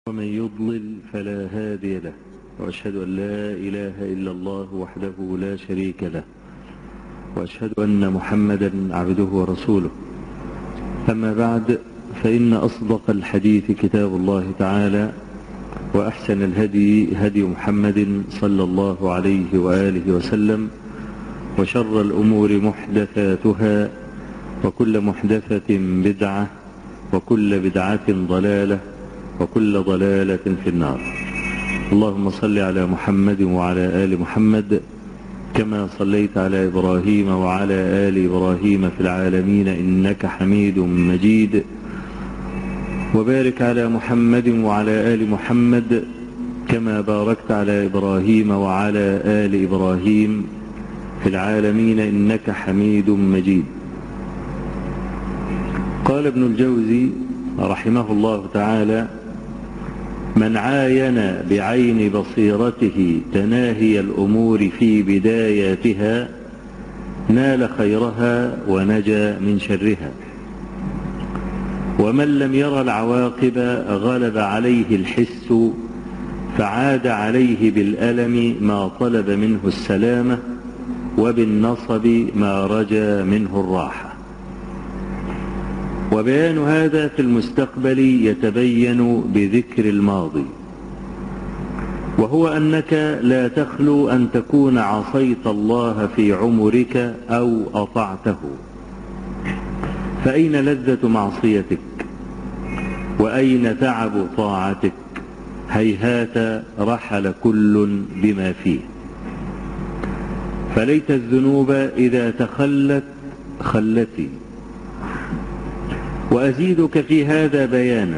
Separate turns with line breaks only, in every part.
ومن يضلل فلا هادي له وأشهد أن لا إله إلا الله وحده لا شريك له وأشهد أن محمدا عبده ورسوله أما بعد فإن أصدق الحديث كتاب الله تعالى وأحسن الهدي هدي محمد صلى الله عليه وآله وسلم وشر الأمور محدثاتها وكل محدثة بدعة وكل بدعة ضلالة وكل ضلالة في النار اللهم صل على محمد وعلى آل محمد كما صليت على إبراهيم وعلى آل إبراهيم في العالمين إنك حميد مجيد وبارك على محمد وعلى آل محمد كما باركت على إبراهيم وعلى آل إبراهيم في العالمين إنك حميد مجيد قال ابن الجوزي رحمه الله تعالى من عاين بعين بصيرته تناهي الأمور في بداياتها نال خيرها ونجا من شرها ومن لم ير العواقب غلب عليه الحس فعاد عليه بالألم ما طلب منه السلامة وبالنصب ما رجا منه الراحة وبيان هذا في المستقبل يتبين بذكر الماضي وهو أنك لا تخلو أن تكون عصيت الله في عمرك أو أطعته فأين لذة معصيتك وأين تعب طاعتك هيهات رحل كل بما فيه فليت الذنوب إذا تخلت خلتي وأزيدك في هذا بيانا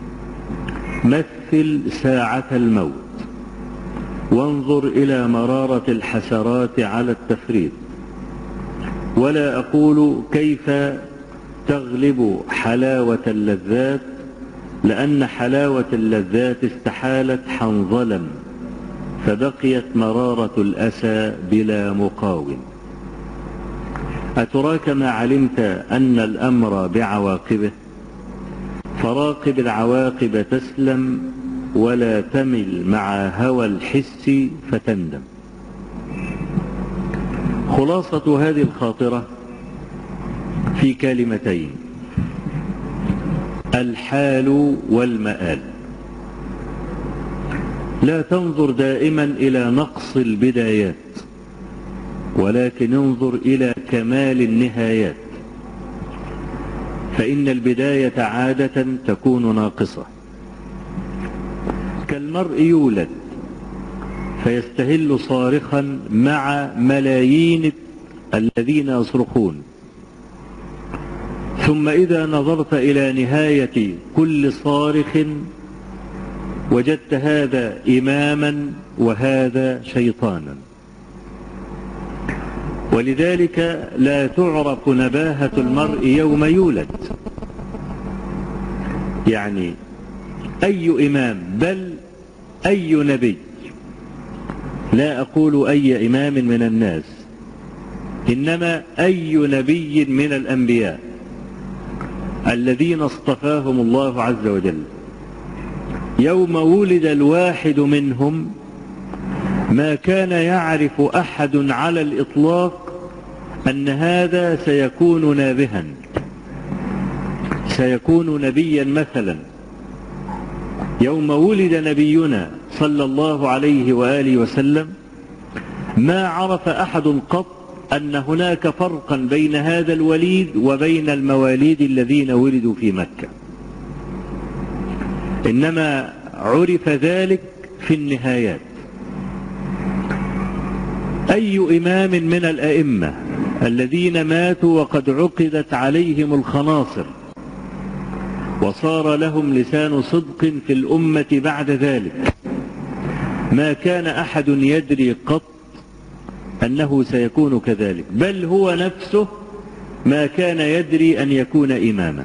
مثل ساعة الموت وانظر إلى مرارة الحسرات على التفريط ولا أقول كيف تغلب حلاوة اللذات لأن حلاوة اللذات استحالت حنظلا فبقيت مرارة الأسى بلا مقاوم أتراك ما علمت أن الأمر بعواقبه فراقب العواقب تسلم ولا تمل مع هوى الحس فتندم خلاصة هذه الخاطرة في كلمتين الحال والمآل لا تنظر دائما إلى نقص البدايات ولكن انظر إلى كمال النهايات فإن البداية عادة تكون ناقصة كالمرء يولد فيستهل صارخا مع ملايين الذين يصرخون ثم إذا نظرت إلى نهاية كل صارخ وجدت هذا إماما وهذا شيطانا ولذلك لا تعرف نباهة المرء يوم يولد يعني أي إمام بل أي نبي لا أقول أي إمام من الناس إنما أي نبي من الأنبياء الذين اصطفاهم الله عز وجل يوم ولد الواحد منهم ما كان يعرف أحد على الإطلاق أن هذا سيكون نابها سيكون نبيا مثلا يوم ولد نبينا صلى الله عليه وآله وسلم ما عرف أحد قط أن هناك فرقا بين هذا الوليد وبين المواليد الذين ولدوا في مكة إنما عرف ذلك في النهايات أي إمام من الأئمة الذين ماتوا وقد عقدت عليهم الخناصر وصار لهم لسان صدق في الأمة بعد ذلك ما كان أحد يدري قط أنه سيكون كذلك بل هو نفسه ما كان يدري أن يكون إماما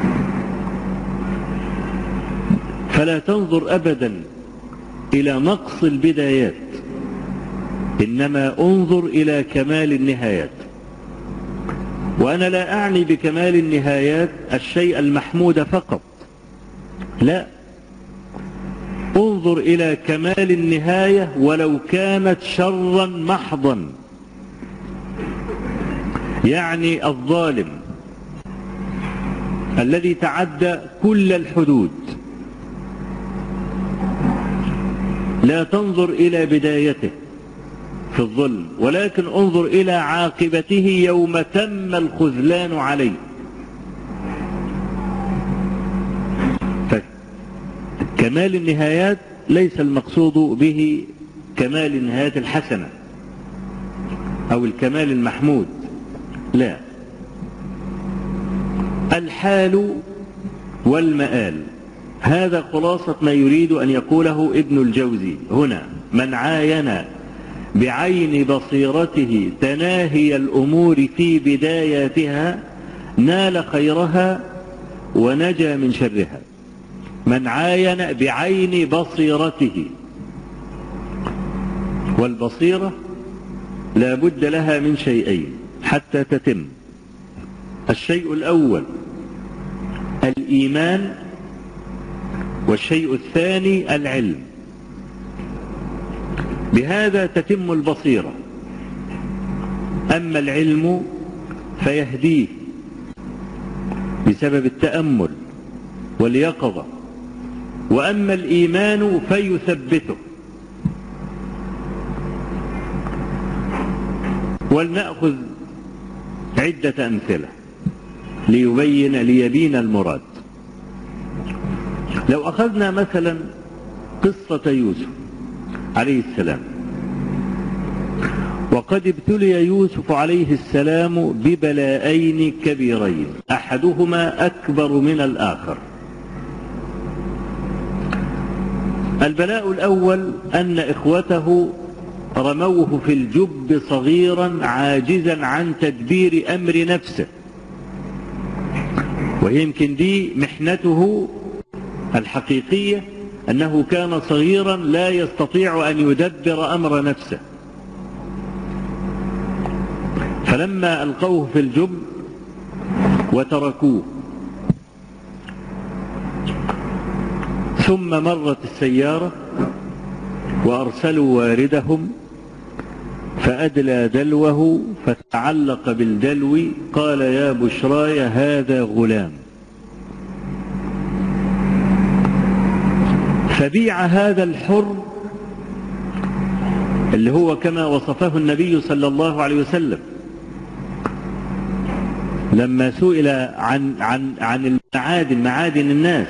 فلا تنظر أبدا إلى نقص البدايات إنما انظر إلى كمال النهايات وأنا لا أعني بكمال النهايات الشيء المحمود فقط لا انظر إلى كمال النهاية ولو كانت شرا محضا يعني الظالم الذي تعدى كل الحدود لا تنظر إلى بدايته في الظلم ولكن انظر إلى عاقبته يوم تم الخذلان عليه فكمال النهايات ليس المقصود به كمال النهايات الحسنة أو الكمال المحمود لا الحال والمآل هذا خلاصة ما يريد أن يقوله ابن الجوزي هنا من عاين بعين بصيرته تناهي الأمور في بداياتها نال خيرها ونجا من شرها من عاين بعين بصيرته والبصيرة لا بد لها من شيئين حتى تتم الشيء الأول الإيمان والشيء الثاني العلم بهذا تتم البصيرة أما العلم فيهديه بسبب التأمل واليقظة وأما الإيمان فيثبته ولنأخذ عدة أمثلة ليبين ليبين المراد لو أخذنا مثلا قصة يوسف عليه السلام وقد ابتلي يوسف عليه السلام ببلاءين كبيرين أحدهما أكبر من الآخر البلاء الأول أن إخوته رموه في الجب صغيرا عاجزا عن تدبير أمر نفسه ويمكن دي محنته الحقيقية أنه كان صغيرا لا يستطيع أن يدبر أمر نفسه فلما ألقوه في الجب وتركوه ثم مرت السيارة وأرسلوا واردهم فأدلى دلوه فتعلق بالدلو قال يا بشراي هذا غلام فبيع هذا الحر اللي هو كما وصفه النبي صلى الله عليه وسلم لما سئل عن عن عن المعادن معادن الناس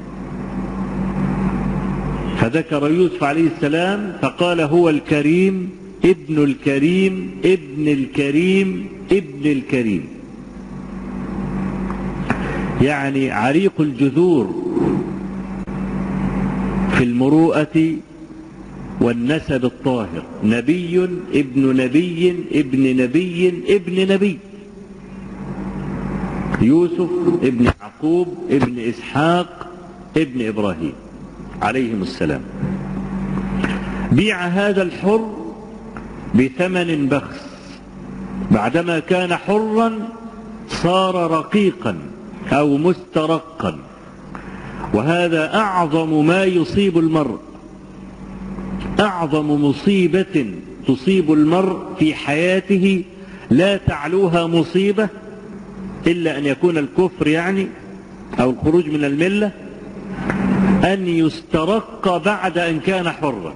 فذكر يوسف عليه السلام فقال هو الكريم ابن الكريم ابن الكريم ابن الكريم يعني عريق الجذور في المروءة والنسب الطاهر نبي ابن نبي ابن نبي ابن نبي يوسف ابن يعقوب ابن إسحاق ابن إبراهيم عليهم السلام بيع هذا الحر بثمن بخس بعدما كان حرا صار رقيقا أو مسترقا وهذا أعظم ما يصيب المرء أعظم مصيبة تصيب المرء في حياته لا تعلوها مصيبة إلا أن يكون الكفر يعني أو الخروج من الملة أن يسترق بعد أن كان حرا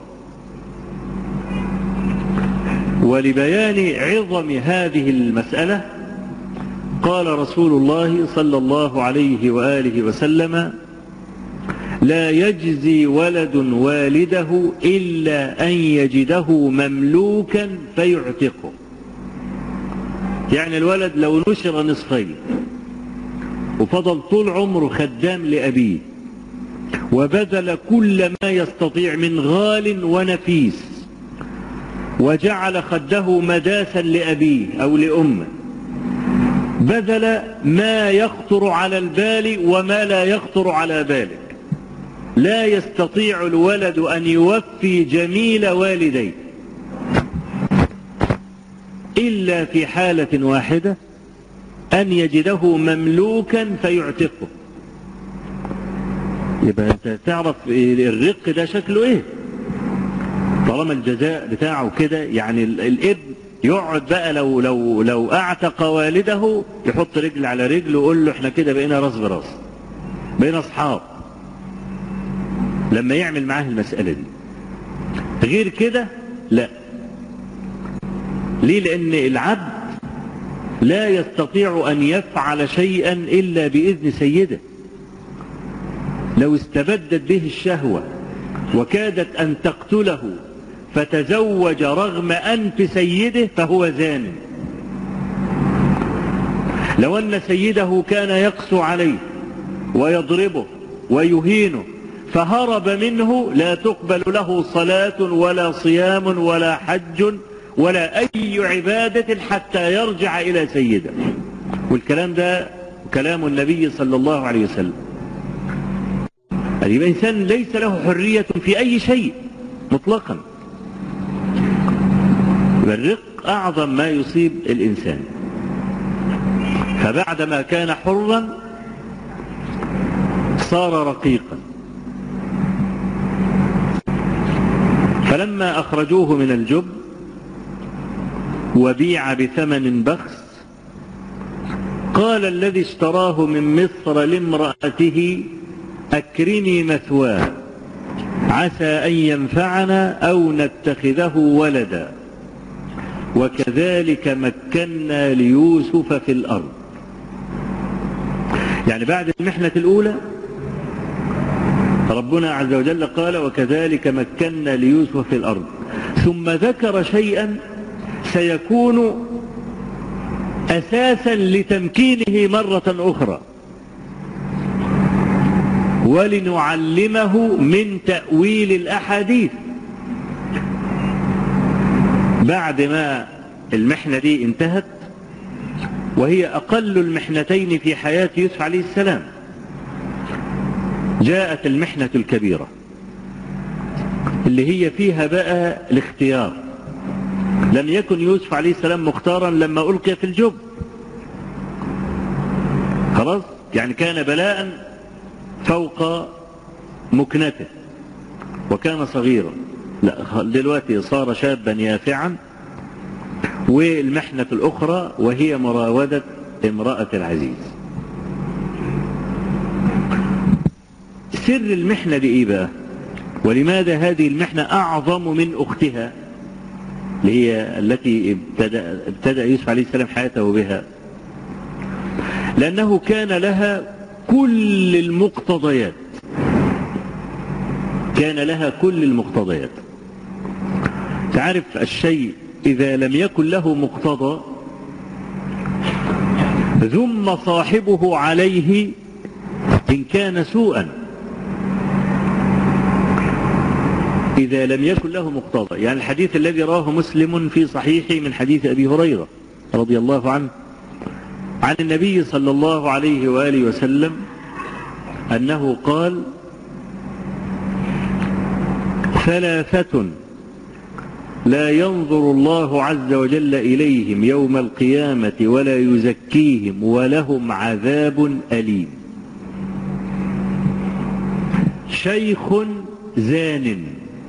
ولبيان عظم هذه المسألة قال رسول الله صلى الله عليه وآله وسلم لا يجزي ولد والده إلا أن يجده مملوكا فيعتقه يعني الولد لو نشر نصفين وفضل طول عمره خدام لأبيه وبذل كل ما يستطيع من غال ونفيس وجعل خده مداسا لأبيه أو لأمه بذل ما يخطر على البال وما لا يخطر على بالك لا يستطيع الولد أن يوفي جميل والديه إلا في حالة واحدة أن يجده مملوكا فيعتقه يبقى انت تعرف الرق ده شكله ايه طالما الجزاء بتاعه كده يعني ال- الابن يقعد بقى لو لو لو اعتق والده يحط رجل على رجل ويقول له احنا كده بقينا راس براس بقينا اصحاب لما يعمل معاه المسألة دي غير كده لا ليه لان العبد لا يستطيع ان يفعل شيئا الا باذن سيده لو استبدت به الشهوة وكادت ان تقتله فتزوج رغم انف سيده فهو زان لو ان سيده كان يقسو عليه ويضربه ويهينه فهرب منه لا تقبل له صلاة ولا صيام ولا حج ولا أي عبادة حتى يرجع إلى سيده والكلام ده كلام النبي صلى الله عليه وسلم يبقى إنسان ليس له حرية في أي شيء مطلقا الرق أعظم ما يصيب الإنسان فبعدما كان حرا صار رقيقا فلما أخرجوه من الجب وبيع بثمن بخس قال الذي اشتراه من مصر لامرأته أكرمي مثواه عسى أن ينفعنا أو نتخذه ولدا وكذلك مكنا ليوسف في الأرض يعني بعد المحنة الأولى ربنا عز وجل قال وكذلك مكنا ليوسف في الأرض ثم ذكر شيئا سيكون أساسا لتمكينه مرة أخرى ولنعلمه من تأويل الأحاديث بعد ما المحنة دي انتهت وهي أقل المحنتين في حياة يوسف عليه السلام جاءت المحنة الكبيرة اللي هي فيها بقى الاختيار لم يكن يوسف عليه السلام مختارا لما ألقي في الجب خلاص يعني كان بلاء فوق مكنته وكان صغيرا لا دلوقتي صار شابا يافعا والمحنة الأخرى وهي مراودة امرأة العزيز سر المحنة دي ايه بقى ولماذا هذه المحنة أعظم من أختها اللي هي التي ابتدأ, ابتدأ يوسف عليه السلام حياته بها لأنه كان لها كل المقتضيات كان لها كل المقتضيات تعرف الشيء إذا لم يكن له مقتضى ذم صاحبه عليه إن كان سوءا إذا لم يكن له مقتضى يعني الحديث الذي رواه مسلم في صحيحه من حديث أبي هريرة رضي الله عنه عن النبي صلى الله عليه وآله وسلم أنه قال ثلاثة لا ينظر الله عز وجل إليهم يوم القيامة ولا يزكيهم ولهم عذاب أليم شيخ زان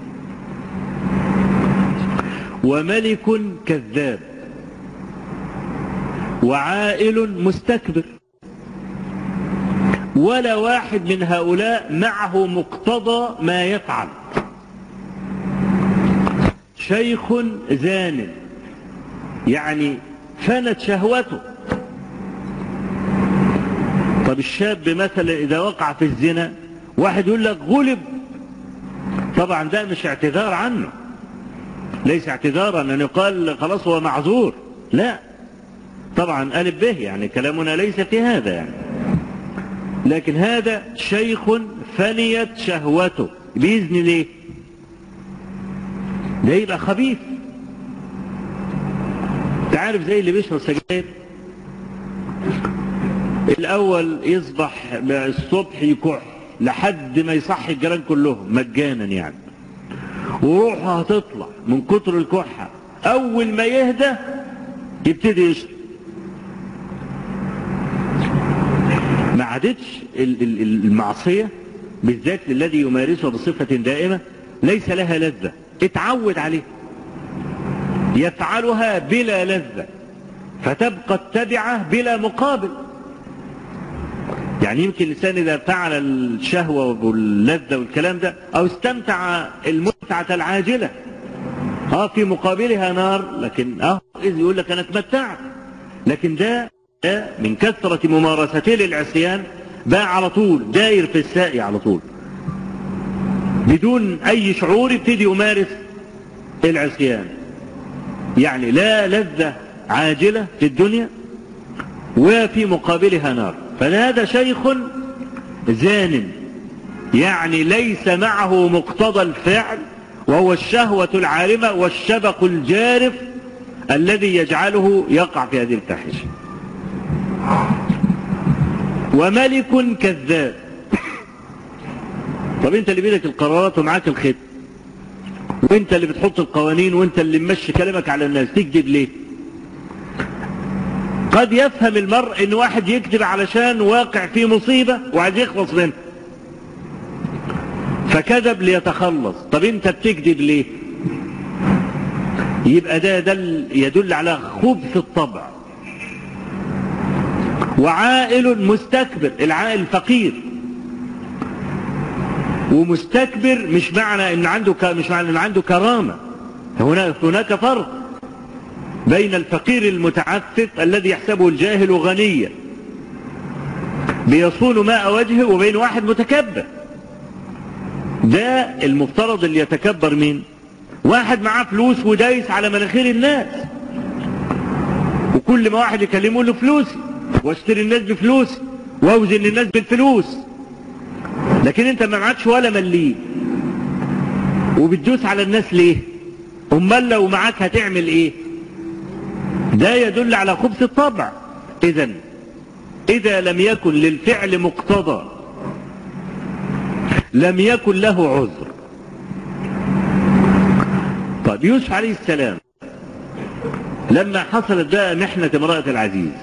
وملك كذاب وعائل مستكبر ولا واحد من هؤلاء معه مقتضى ما يفعل شيخ زان يعني فنت شهوته طب الشاب مثلا إذا وقع في الزنا واحد يقول لك غلب طبعا ده مش اعتذار عنه ليس اعتذارا أن يقال خلاص هو معذور لا طبعا ألف به يعني كلامنا ليس في هذا يعني لكن هذا شيخ فنيت شهوته بإذن ليه ده يبقى خبيث تعرف زي اللي بيشرب سجاير الأول يصبح الصبح يكح لحد ما يصحي الجيران كلهم مجانا يعني وروحه هتطلع من كتر الكحة أول ما يهدى يبتدي يشرب ما عادتش المعصية بالذات الذي يمارسها بصفة دائمة ليس لها لذة اتعود عليه يفعلها بلا لذة فتبقى التبعة بلا مقابل يعني يمكن الإنسان إذا فعل الشهوة واللذة والكلام ده أو استمتع المتعة العاجلة اه في مقابلها نار لكن اه إذ يقول لك أنا اتمتعت لكن ده, ده من كثرة ممارسته للعصيان بقى على طول داير في الساقي على طول بدون أي شعور يبتدي يمارس العصيان يعني لا لذة عاجلة في الدنيا وفي مقابلها نار فهذا شيخ زان يعني ليس معه مقتضى الفعل وهو الشهوة العارمة والشبق الجارف الذي يجعله يقع في هذه الفاحشة وملك كذاب طب انت اللي بيدك القرارات ومعاك الخط وانت اللي بتحط القوانين وانت اللي ممشي كلامك على الناس تكذب ليه قد يفهم المرء ان واحد يكذب علشان واقع في مصيبة وعايز يخلص منها فكذب ليتخلص طب انت بتكذب ليه يبقى ده دل يدل على خبث الطبع وعائل مستكبر العائل فقير ومستكبر مش معنى ان عنده ك... مش معنى ان عنده كرامه هناك هناك فرق بين الفقير المتعفف الذي يحسبه الجاهل غنيا بيصون ماء وجهه وبين واحد متكبر ده المفترض اللي يتكبر مين واحد معاه فلوس ودايس على مناخير الناس وكل ما واحد يكلمه له فلوسي واشتري الناس بفلوس واوزن الناس بالفلوس لكن انت ما معكش ولا مليم وبتدوس على الناس ليه امال لو معاك هتعمل ايه ده يدل على خبث الطبع اذا اذا لم يكن للفعل مقتضى لم يكن له عذر طيب يوسف عليه السلام لما حصلت بقى محنة امرأة العزيز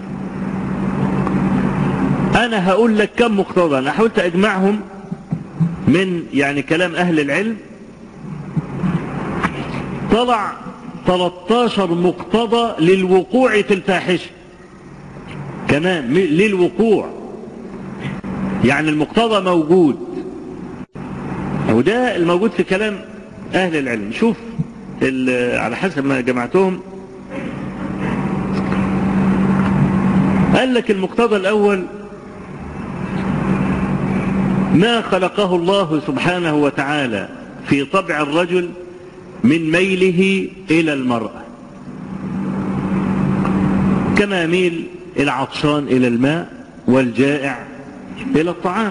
انا هقول لك كم مقتضى انا حاولت اجمعهم من يعني كلام اهل العلم طلع 13 مقتضى للوقوع في الفاحشة كمان للوقوع يعني المقتضى موجود وده الموجود في كلام اهل العلم شوف على حسب ما جمعتهم قال لك المقتضى الاول ما خلقه الله سبحانه وتعالى في طبع الرجل من ميله إلى المرأة كما يميل العطشان إلى الماء والجائع إلى الطعام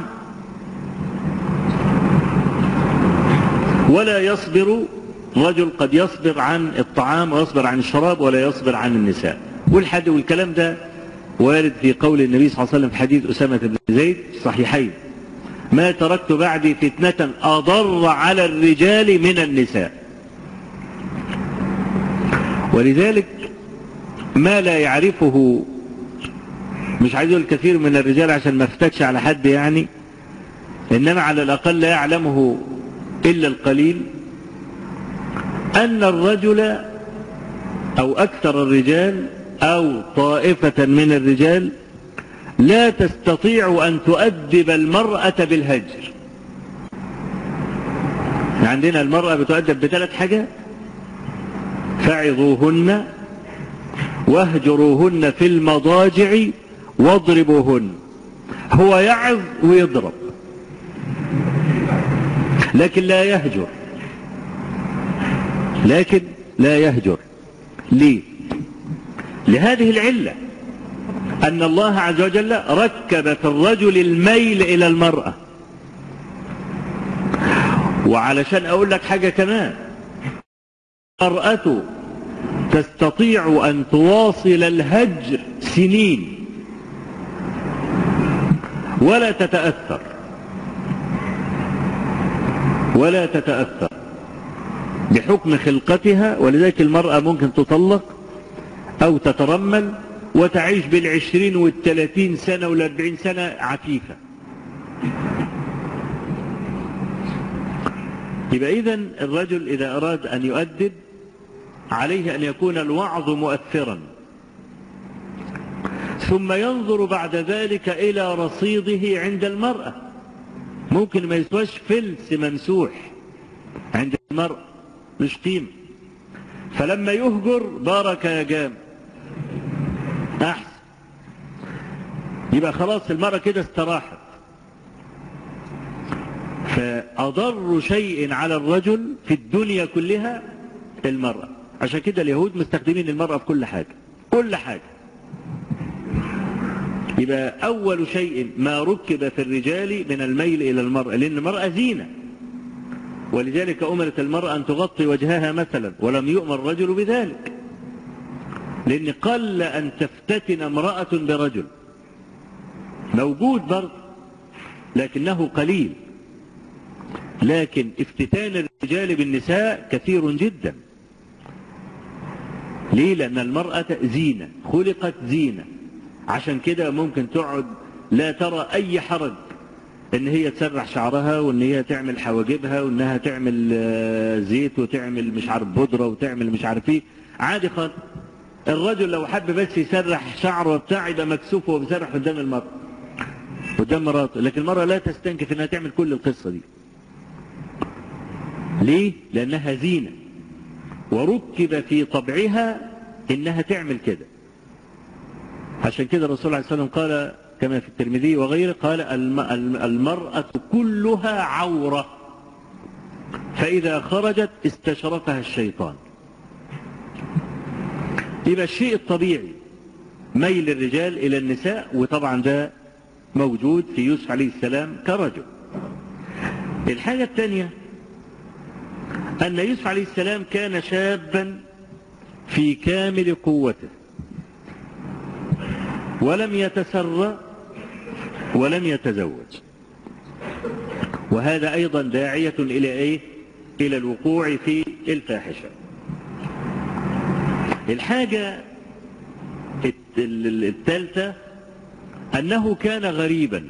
ولا يصبر رجل قد يصبر عن الطعام ويصبر عن الشراب ولا يصبر عن النساء والحد والكلام ده وارد في قول النبي صلى الله عليه وسلم في حديث أسامة بن زيد صحيحين ما تركت بعدي فتنة أضر على الرجال من النساء ولذلك ما لا يعرفه مش عايز اقول كثير من الرجال عشان ما افتكش على حد يعني انما على الاقل لا يعلمه الا القليل ان الرجل او اكثر الرجال او طائفة من الرجال لا تستطيع أن تؤدب المرأة بالهجر عندنا المرأة بتؤدب بثلاث حاجات فعظوهن واهجروهن في المضاجع واضربوهن هو يعظ ويضرب لكن لا يهجر لكن لا يهجر ليه لهذه العله أن الله عز وجل ركب في الرجل الميل إلى المرأة وعلشان أقول لك حاجة كمان المرأة تستطيع أن تواصل الهجر سنين ولا تتأثر ولا تتأثر بحكم خلقتها ولذلك المرأة ممكن تطلق أو تترمل وتعيش بالعشرين والثلاثين سنة والأربعين سنة عفيفة يبقى إذا الرجل إذا أراد أن يؤدب عليه أن يكون الوعظ مؤثرا ثم ينظر بعد ذلك إلى رصيده عند المرأة ممكن ما يسواش فلس ممسوح عند المرأة مش قيمة فلما يهجر بارك يا جام أحسن يبقى خلاص المرأة كده استراحت فأضر شيء على الرجل في الدنيا كلها المرأة عشان كده اليهود مستخدمين المرأة في كل حاجة كل حاجة يبقى أول شيء ما ركب في الرجال من الميل إلى المرأة لأن المرأة زينة ولذلك أمرت المرأة أن تغطي وجهها مثلا ولم يؤمر الرجل بذلك لأن قل أن تفتتن امرأة برجل موجود برضه لكنه قليل لكن افتتان الرجال بالنساء كثير جدا ليه لأن المرأة زينة خلقت زينة عشان كده ممكن تقعد لا ترى أي حرج ان هي تسرح شعرها وان هي تعمل حواجبها وانها تعمل زيت وتعمل مش عارف بودرة وتعمل مش عارف ايه عادي خالص الرجل لو حب بس يسرح شعره بتاع يبقى مكسوف وهو بيسرح قدام المرأة قدام مراته لكن المرأة لا تستنكف انها تعمل كل القصة دي ليه لانها زينة وركب في طبعها انها تعمل كده عشان كده الرسول عليه الصلاة والسلام قال كما في الترمذي وغيره قال المرأة كلها عورة فإذا خرجت استشرفها الشيطان يبقى الشيء الطبيعي ميل الرجال إلى النساء وطبعا ده موجود في يوسف عليه السلام كرجل الحاجة الثانية أن يوسف عليه السلام كان شابا في كامل قوته ولم يتسرى ولم يتزوج وهذا أيضا داعية إلى إيه؟ إلى الوقوع في الفاحشة الحاجة الثالثة أنه كان غريبا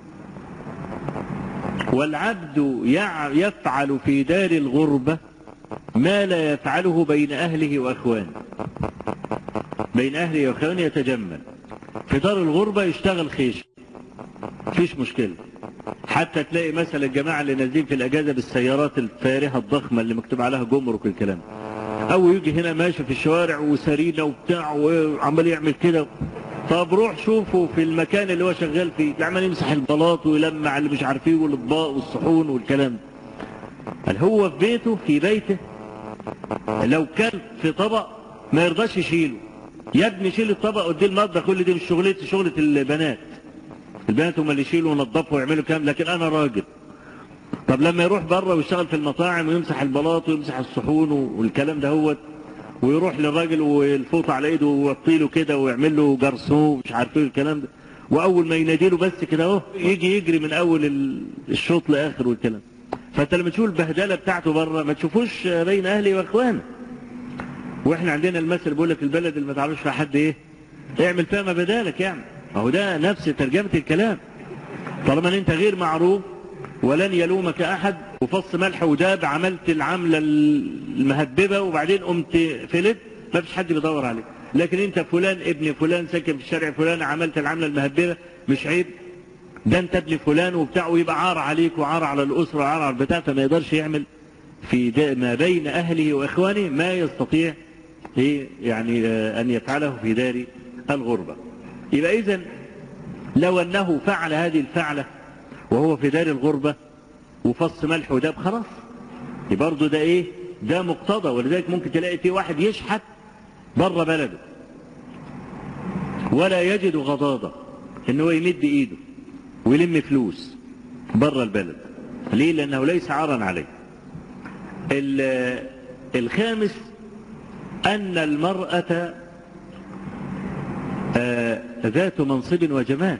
والعبد يفعل في دار الغربة ما لا يفعله بين أهله وأخوانه بين أهله وأخوانه يتجمل في دار الغربة يشتغل خيش مفيش مشكلة حتى تلاقي مثلا الجماعة اللي نازلين في الأجازة بالسيارات الفارهة الضخمة اللي مكتوب عليها جمرك والكلام أو يجي هنا ماشي في الشوارع وسرينة وبتاع وعمال يعمل كده طب روح شوفه في المكان اللي هو شغال فيه عمال يمسح البلاط ويلمع اللي مش عارفيه والاطباق والصحون والكلام هل هو في بيته في بيته لو كان في طبق ما يرضاش يشيله يا ابني شيل الطبق قدام المطبخ كل دي مش شغلتي شغلة البنات البنات هم اللي يشيلوا وينظفوا ويعملوا كام لكن انا راجل طب لما يروح بره ويشتغل في المطاعم ويمسح البلاط ويمسح الصحون والكلام ده هو ويروح للراجل والفوط على ايده ويوطي له كده ويعمل له جرسون مش عارف ايه الكلام ده واول ما ينادي له بس كده اهو يجي يجري من اول الشوط لاخر والكلام فانت لما تشوف البهدله بتاعته بره ما تشوفوش بين اهلي واخوانه واحنا عندنا المثل بيقول لك البلد اللي ما تعرفش فيها حد ايه اعمل فيها ما بدالك يعني اهو ده نفس ترجمه الكلام طالما ان انت غير معروف ولن يلومك احد وفص ملح وداب عملت العمله المهببه وبعدين قمت فلت ما فيش حد بيدور عليك لكن انت فلان ابن فلان ساكن في الشارع فلان عملت العمله المهببه مش عيب ده انت ابن فلان وبتاع ويبقى عار عليك وعار على الاسره وعار على البتاع فما يقدرش يعمل في ما بين اهله واخوانه ما يستطيع يعني ان يفعله في دار الغربه يبقى اذا لو انه فعل هذه الفعله وهو في دار الغربة وفص ملح وداب خلاص برضه ده ايه ده مقتضى ولذلك ممكن تلاقي في واحد يشحت بره بلده ولا يجد غضاضة ان هو يمد ايده ويلم فلوس بره البلد ليه لانه ليس عارا عليه الخامس ان المرأة ذات منصب وجمال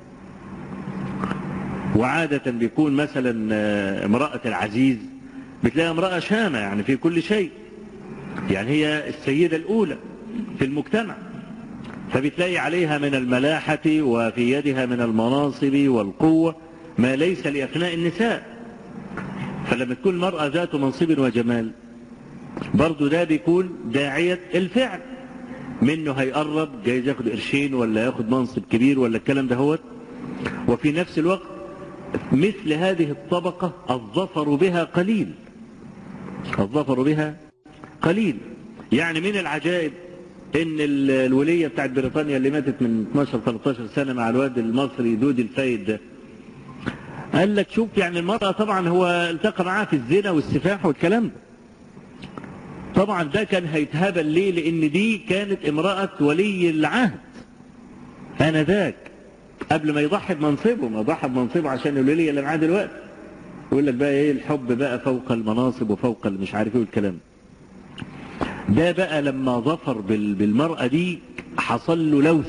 وعادة بيكون مثلا امرأة العزيز بتلاقي امرأة شامة يعني في كل شيء يعني هي السيدة الأولى في المجتمع فبتلاقي عليها من الملاحة وفي يدها من المناصب والقوة ما ليس لأثناء النساء فلما تكون المرأة ذات منصب وجمال برضو ده بيكون داعية الفعل منه هيقرب جايز ياخد قرشين ولا ياخد منصب كبير ولا الكلام ده هو وفي نفس الوقت مثل هذه الطبقة الظفر بها قليل الظفر بها قليل يعني من العجائب ان الولية بتاعت بريطانيا اللي ماتت من 12-13 سنة مع الواد المصري دودي الفايد ده قال لك شوف يعني المرأة طبعا هو التقى معاه في الزنا والسفاح والكلام ده طبعا ده كان هيتهبل ليه لان دي كانت امرأة ولي العهد انا ذاك قبل ما يضحي بمنصبه ما ضحى بمنصبه عشان الولية اللي معاه دلوقتي يقول لك بقى ايه الحب بقى فوق المناصب وفوق مش عارف ايه والكلام ده بقى لما ظفر بالمرأة دي حصل له لوث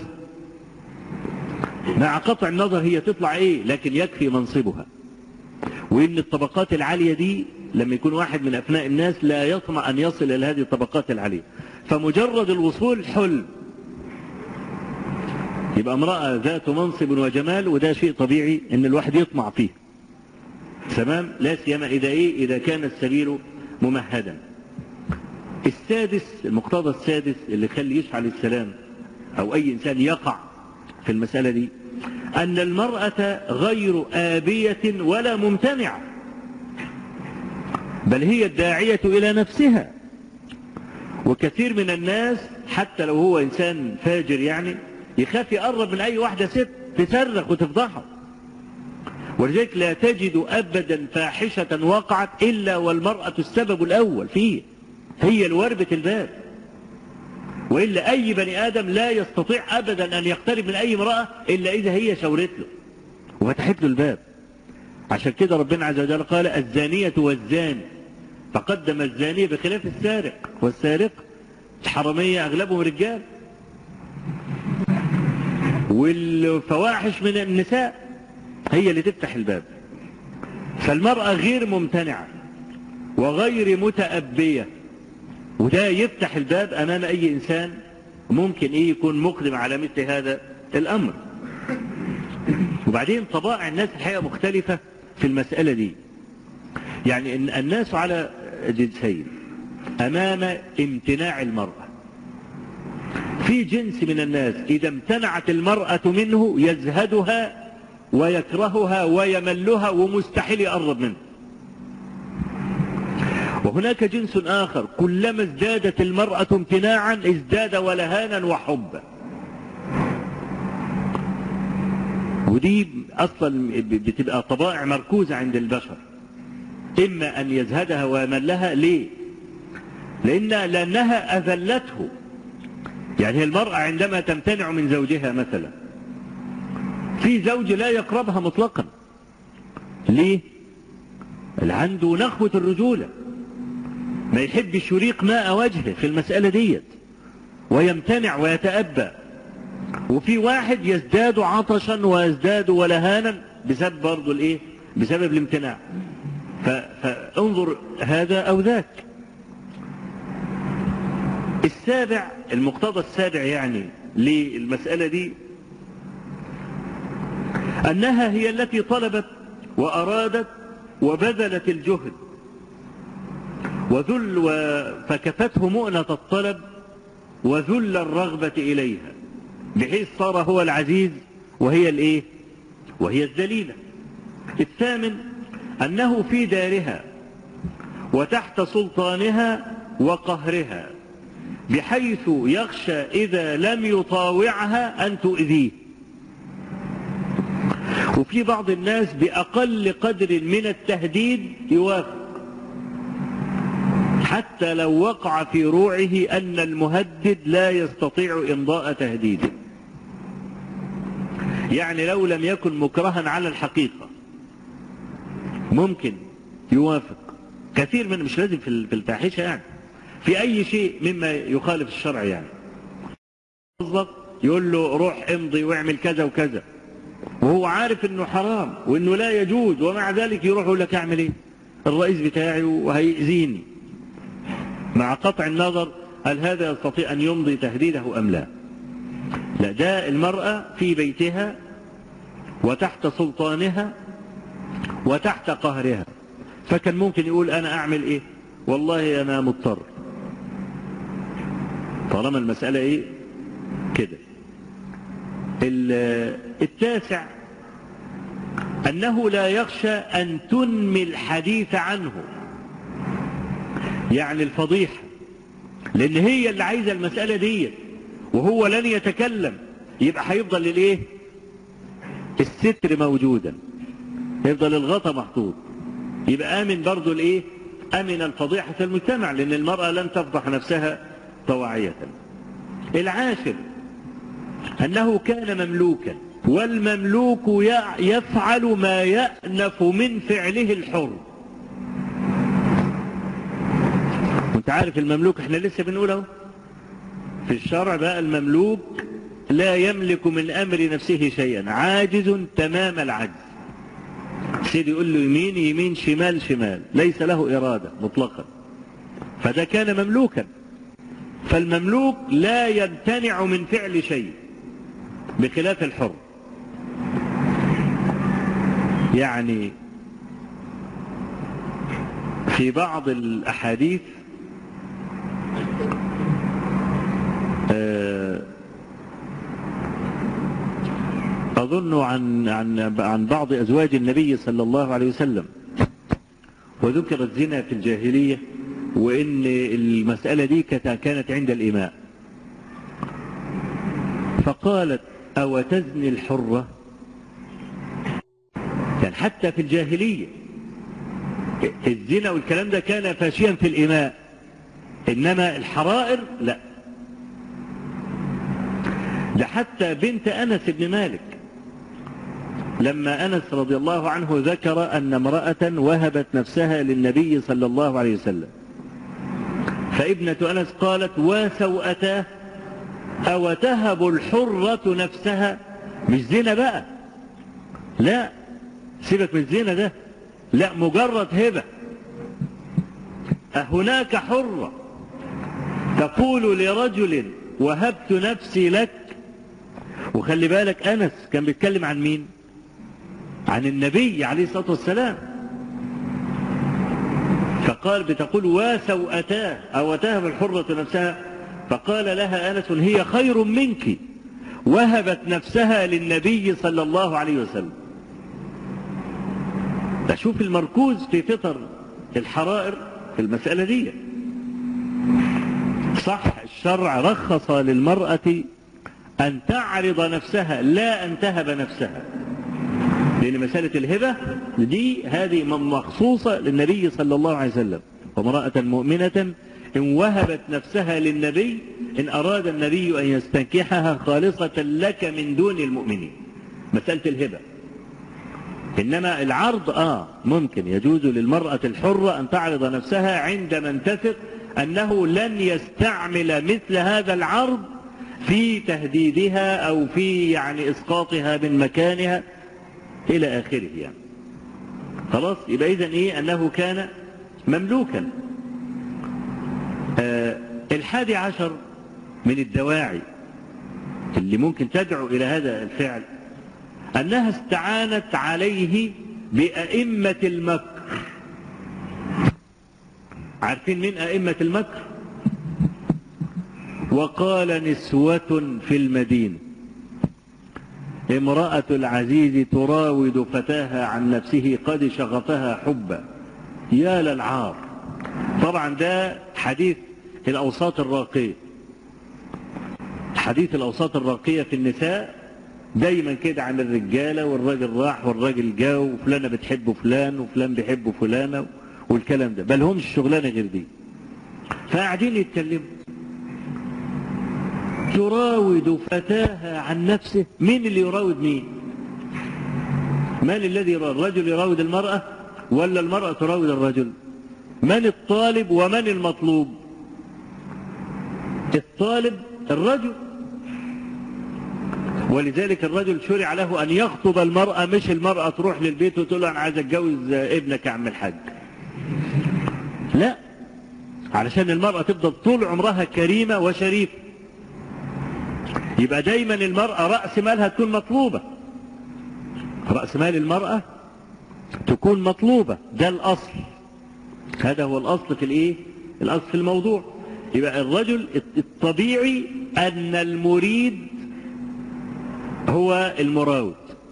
مع قطع النظر هي تطلع ايه لكن يكفي منصبها وان الطبقات العالية دي لما يكون واحد من ابناء الناس لا يطمع ان يصل الى هذه الطبقات العالية فمجرد الوصول حلم يبقى امرأة ذات منصب وجمال وده شيء طبيعي ان الواحد يطمع فيه تمام لا سيما اذا ايه اذا كان السبيل ممهدا السادس المقتضى السادس اللي خلي يشعل السلام او اي انسان يقع في المسألة دي ان المرأة غير آبية ولا ممتنعة بل هي الداعية الى نفسها وكثير من الناس حتى لو هو انسان فاجر يعني يخاف يقرب من اي واحدة ست تصرخ وتفضحه ولذلك لا تجد ابدا فاحشة وقعت الا والمرأة السبب الاول فيه هي الوربة الباب وإلا أي بني آدم لا يستطيع أبدا أن يقترب من أي امرأة إلا إذا هي شاورت له وفتحت له الباب عشان كده ربنا عز وجل قال الزانية والزاني فقدم الزانية بخلاف السارق والسارق الحرامية أغلبهم رجال والفواحش من النساء هي اللي تفتح الباب فالمرأة غير ممتنعة وغير متأبية وده يفتح الباب أمام أي إنسان ممكن إيه يكون مقدم على مثل هذا الأمر وبعدين طبائع الناس الحقيقة مختلفة في المسألة دي يعني إن الناس على جنسين أمام امتناع المرأة في جنس من الناس إذا امتنعت المرأة منه يزهدها ويكرهها ويملها ومستحيل يقرب منه وهناك جنس آخر كلما ازدادت المرأة امتناعا ازداد ولهانا وحبا ودي أصلا بتبقى طبائع مركوزة عند البشر إما أن يزهدها ويملها ليه لأن لأنها أذلته يعني المرأة عندما تمتنع من زوجها مثلا في زوج لا يقربها مطلقا ليه اللي عنده نخوة الرجولة ما يحبش يريق ماء وجهه في المسألة ديت ويمتنع ويتأبى وفي واحد يزداد عطشا ويزداد ولهانا بسبب برضه الايه بسبب الامتناع فانظر هذا او ذاك السابع المقتضى السابع يعني للمسألة دي أنها هي التي طلبت وأرادت وبذلت الجهد وذل و... فكفته مؤنة الطلب وذل الرغبة إليها بحيث صار هو العزيز وهي الايه وهي الذليلة الثامن أنه في دارها وتحت سلطانها وقهرها بحيث يخشى إذا لم يطاوعها أن تؤذيه وفي بعض الناس بأقل قدر من التهديد يوافق حتى لو وقع في روعه أن المهدد لا يستطيع إمضاء تهديده يعني لو لم يكن مكرها على الحقيقة ممكن يوافق كثير من مش لازم في الفاحشة يعني في أي شيء مما يخالف الشرع يعني يقول له روح امضي واعمل كذا وكذا وهو عارف انه حرام وانه لا يجوز ومع ذلك يروح يقول لك اعمل ايه الرئيس بتاعي وهيأذيني مع قطع النظر هل هذا يستطيع أن يمضي تهديده أم لا لا ده المرأة في بيتها وتحت سلطانها وتحت قهرها فكان ممكن يقول أنا أعمل إيه والله أنا مضطر طالما المسألة إيه كده التاسع أنه لا يخشى أن تنمي الحديث عنه يعني الفضيحة لأن هي اللي عايزة المسألة دي وهو لن يتكلم يبقى هيفضل للإيه الستر موجودا يفضل الغطا محطوط يبقى آمن برضو الإيه أمن الفضيحة في المجتمع لأن المرأة لن تفضح نفسها طواعية العاشر أنه كان مملوكا والمملوك يفعل ما يأنف من فعله الحر وانت عارف المملوك احنا لسه بنقوله في الشرع بقى المملوك لا يملك من أمر نفسه شيئا عاجز تمام العجز سيدي يقول له يمين يمين شمال شمال ليس له إرادة مطلقا فده كان مملوكا فالمملوك لا يمتنع من فعل شيء بخلاف الحر يعني في بعض الأحاديث أظن عن عن عن بعض أزواج النبي صلى الله عليه وسلم وذكر الزنا في الجاهلية وإن المسألة دي كانت عند الإماء فقالت أو تزني الحرة يعني حتى في الجاهلية الزنا والكلام ده كان فاشيا في الإماء إنما الحرائر لا ده حتى بنت أنس بن مالك لما أنس رضي الله عنه ذكر أن امرأة وهبت نفسها للنبي صلى الله عليه وسلم فابنة أنس قالت وسوأتاه أو تهب الحرة نفسها مش زنا بقى لا سيبك من الزنا ده لا مجرد هبة أهناك حرة تقول لرجل وهبت نفسي لك وخلي بالك أنس كان بيتكلم عن مين عن النبي عليه الصلاة والسلام فقال بتقول وسوأتاه أو تهب الحرة نفسها فقال لها أنس هي خير منك وهبت نفسها للنبي صلى الله عليه وسلم شوف المركوز في فطر الحرائر في المسألة دي صح الشرع رخص للمرأة أن تعرض نفسها لا أن تهب نفسها لأن مسألة الهبة دي هذه مخصوصة للنبي صلى الله عليه وسلم وامرأة مؤمنة إن وهبت نفسها للنبي إن أراد النبي أن يستنكحها خالصة لك من دون المؤمنين مسألة الهبة إنما العرض آه ممكن يجوز للمرأة الحرة أن تعرض نفسها عندما تثق أنه لن يستعمل مثل هذا العرض في تهديدها أو في يعني إسقاطها من مكانها إلى آخره يعني خلاص يبقى إذن إيه أنه كان مملوكا آه الحادي عشر من الدواعي اللي ممكن تدعو إلى هذا الفعل أنها استعانت عليه بأئمة المكر عارفين مين أئمة المكر وقال نسوة في المدينة امرأة العزيز تراود فتاها عن نفسه قد شغفها حبا يا للعار طبعا ده حديث الأوساط الراقية حديث الأوساط الراقية في النساء دايما كده عن الرجالة والراجل راح والراجل جا وفلانة بتحب فلان وفلان بيحب فلانة والكلام ده بل همش شغلانة غير دي فقاعدين يتكلموا تراود فتاها عن نفسه مين اللي يراود مين من الذي يراود الرجل يراود المرأة ولا المرأة تراود الرجل من الطالب ومن المطلوب الطالب الرجل ولذلك الرجل شرع له أن يخطب المرأة مش المرأة تروح للبيت وتقول له أنا عايز أتجوز ابنك يا عم الحاج لا علشان المرأة تفضل طول عمرها كريمة وشريفة يبقى دايما المرأة رأس مالها تكون مطلوبة رأس مال المرأة تكون مطلوبة ده الأصل هذا هو الأصل في الإيه الأصل في الموضوع يبقى الرجل الطبيعي أن المريد هو المراود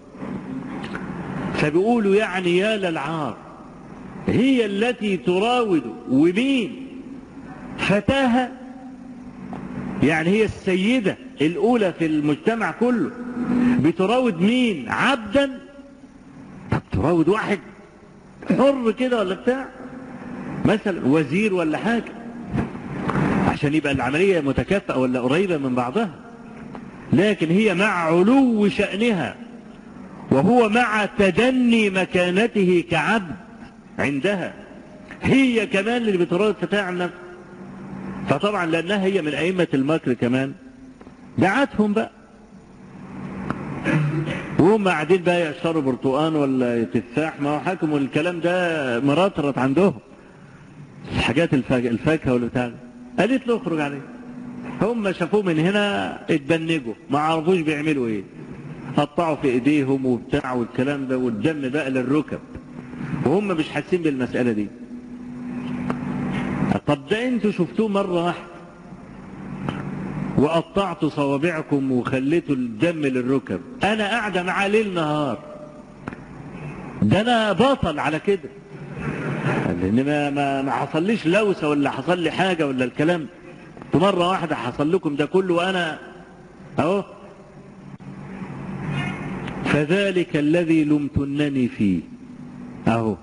فبيقولوا يعني يا للعار هي التي تراود ومين فتاها يعني هي السيدة الأولى في المجتمع كله بتراود مين عبدا طب تراود واحد حر كده ولا بتاع مثلا وزير ولا حاجة عشان يبقى العملية متكافئة ولا قريبة من بعضها لكن هي مع علو شأنها وهو مع تدني مكانته كعبد عندها هي كمان اللي بتراود فتاة عن نفسها فطبعا لأنها هي من أئمة المكر كمان دعتهم بقى وهم قاعدين بقى يعشروا برتقان ولا تفاح ما هو حكموا الكلام ده مرطرط عندهم الحاجات الفاكهة, الفاكهة ولا بتاع قالت له اخرج عليه هم شافوه من هنا اتبنجوا ما عرفوش بيعملوا ايه قطعوا في ايديهم وبتاع والكلام ده والدم بقى للركب وهم مش حاسين بالمسألة دي طب ده انتوا شفتوه مرة واحدة وقطعتوا صوابعكم وخليتوا الدم للركب انا قاعدة معاه ليل نهار ده انا بطل على كده لان ما, ما, ما حصليش لوسة ولا حصل لي حاجة ولا الكلام مرة واحدة حصل لكم ده كله وانا اهو فذلك الذي لمتنني فيه اهو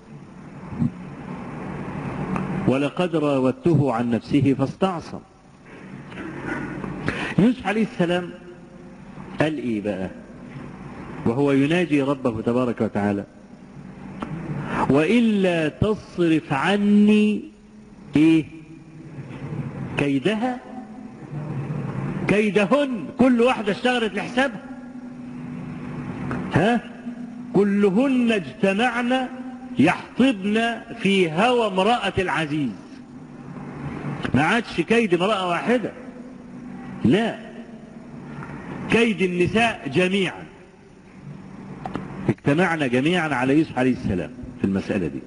ولقد راودته عن نفسه فاستعصم يوسف عليه السلام قال ايه بقى وهو يناجي ربه تبارك وتعالى وإلا تصرف عني ايه كيدها كيدهن كل واحدة اشتغلت لحسابها ها كلهن اجتمعن يحطبن في هوى امرأة العزيز ما عادش كيد امرأة واحدة لا كيد النساء جميعا اجتمعنا جميعا على يوسف عليه السلام في المسألة دي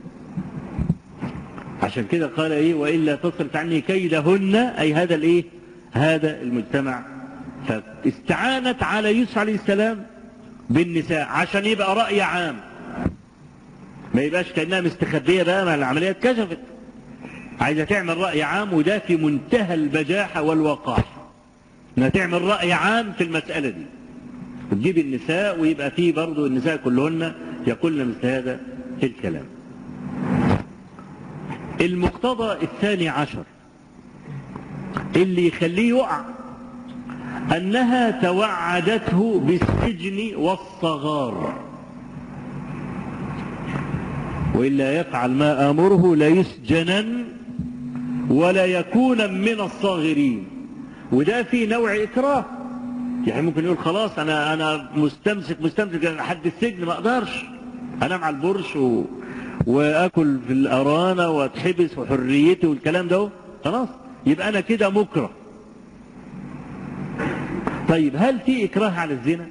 عشان كده قال ايه وإلا تصرف عني كيدهن أي هذا الايه هذا المجتمع فاستعانت على يوسف عليه السلام بالنساء عشان يبقى رأي عام ما يبقاش كأنها مستخبية بقى ما العملية اتكشفت عايزة تعمل رأي عام وده في منتهى البجاحة والوقاح انها تعمل رأي عام في المسألة دي تجيب النساء ويبقى فيه برضو النساء كلهن يقولن مثل هذا الكلام المقتضى الثاني عشر اللي يخليه يقع أنها توعدته بالسجن والصغار وإلا يفعل ما آمره ليسجنن ولا يكون من الصاغرين وده في نوع إكراه يعني ممكن يقول خلاص أنا أنا مستمسك مستمسك لحد السجن ما أقدرش أنام على البرش و... وآكل في الأرانة وأتحبس وحريتي والكلام ده خلاص يبقى أنا كده مكره طيب هل في إكراه على الزنا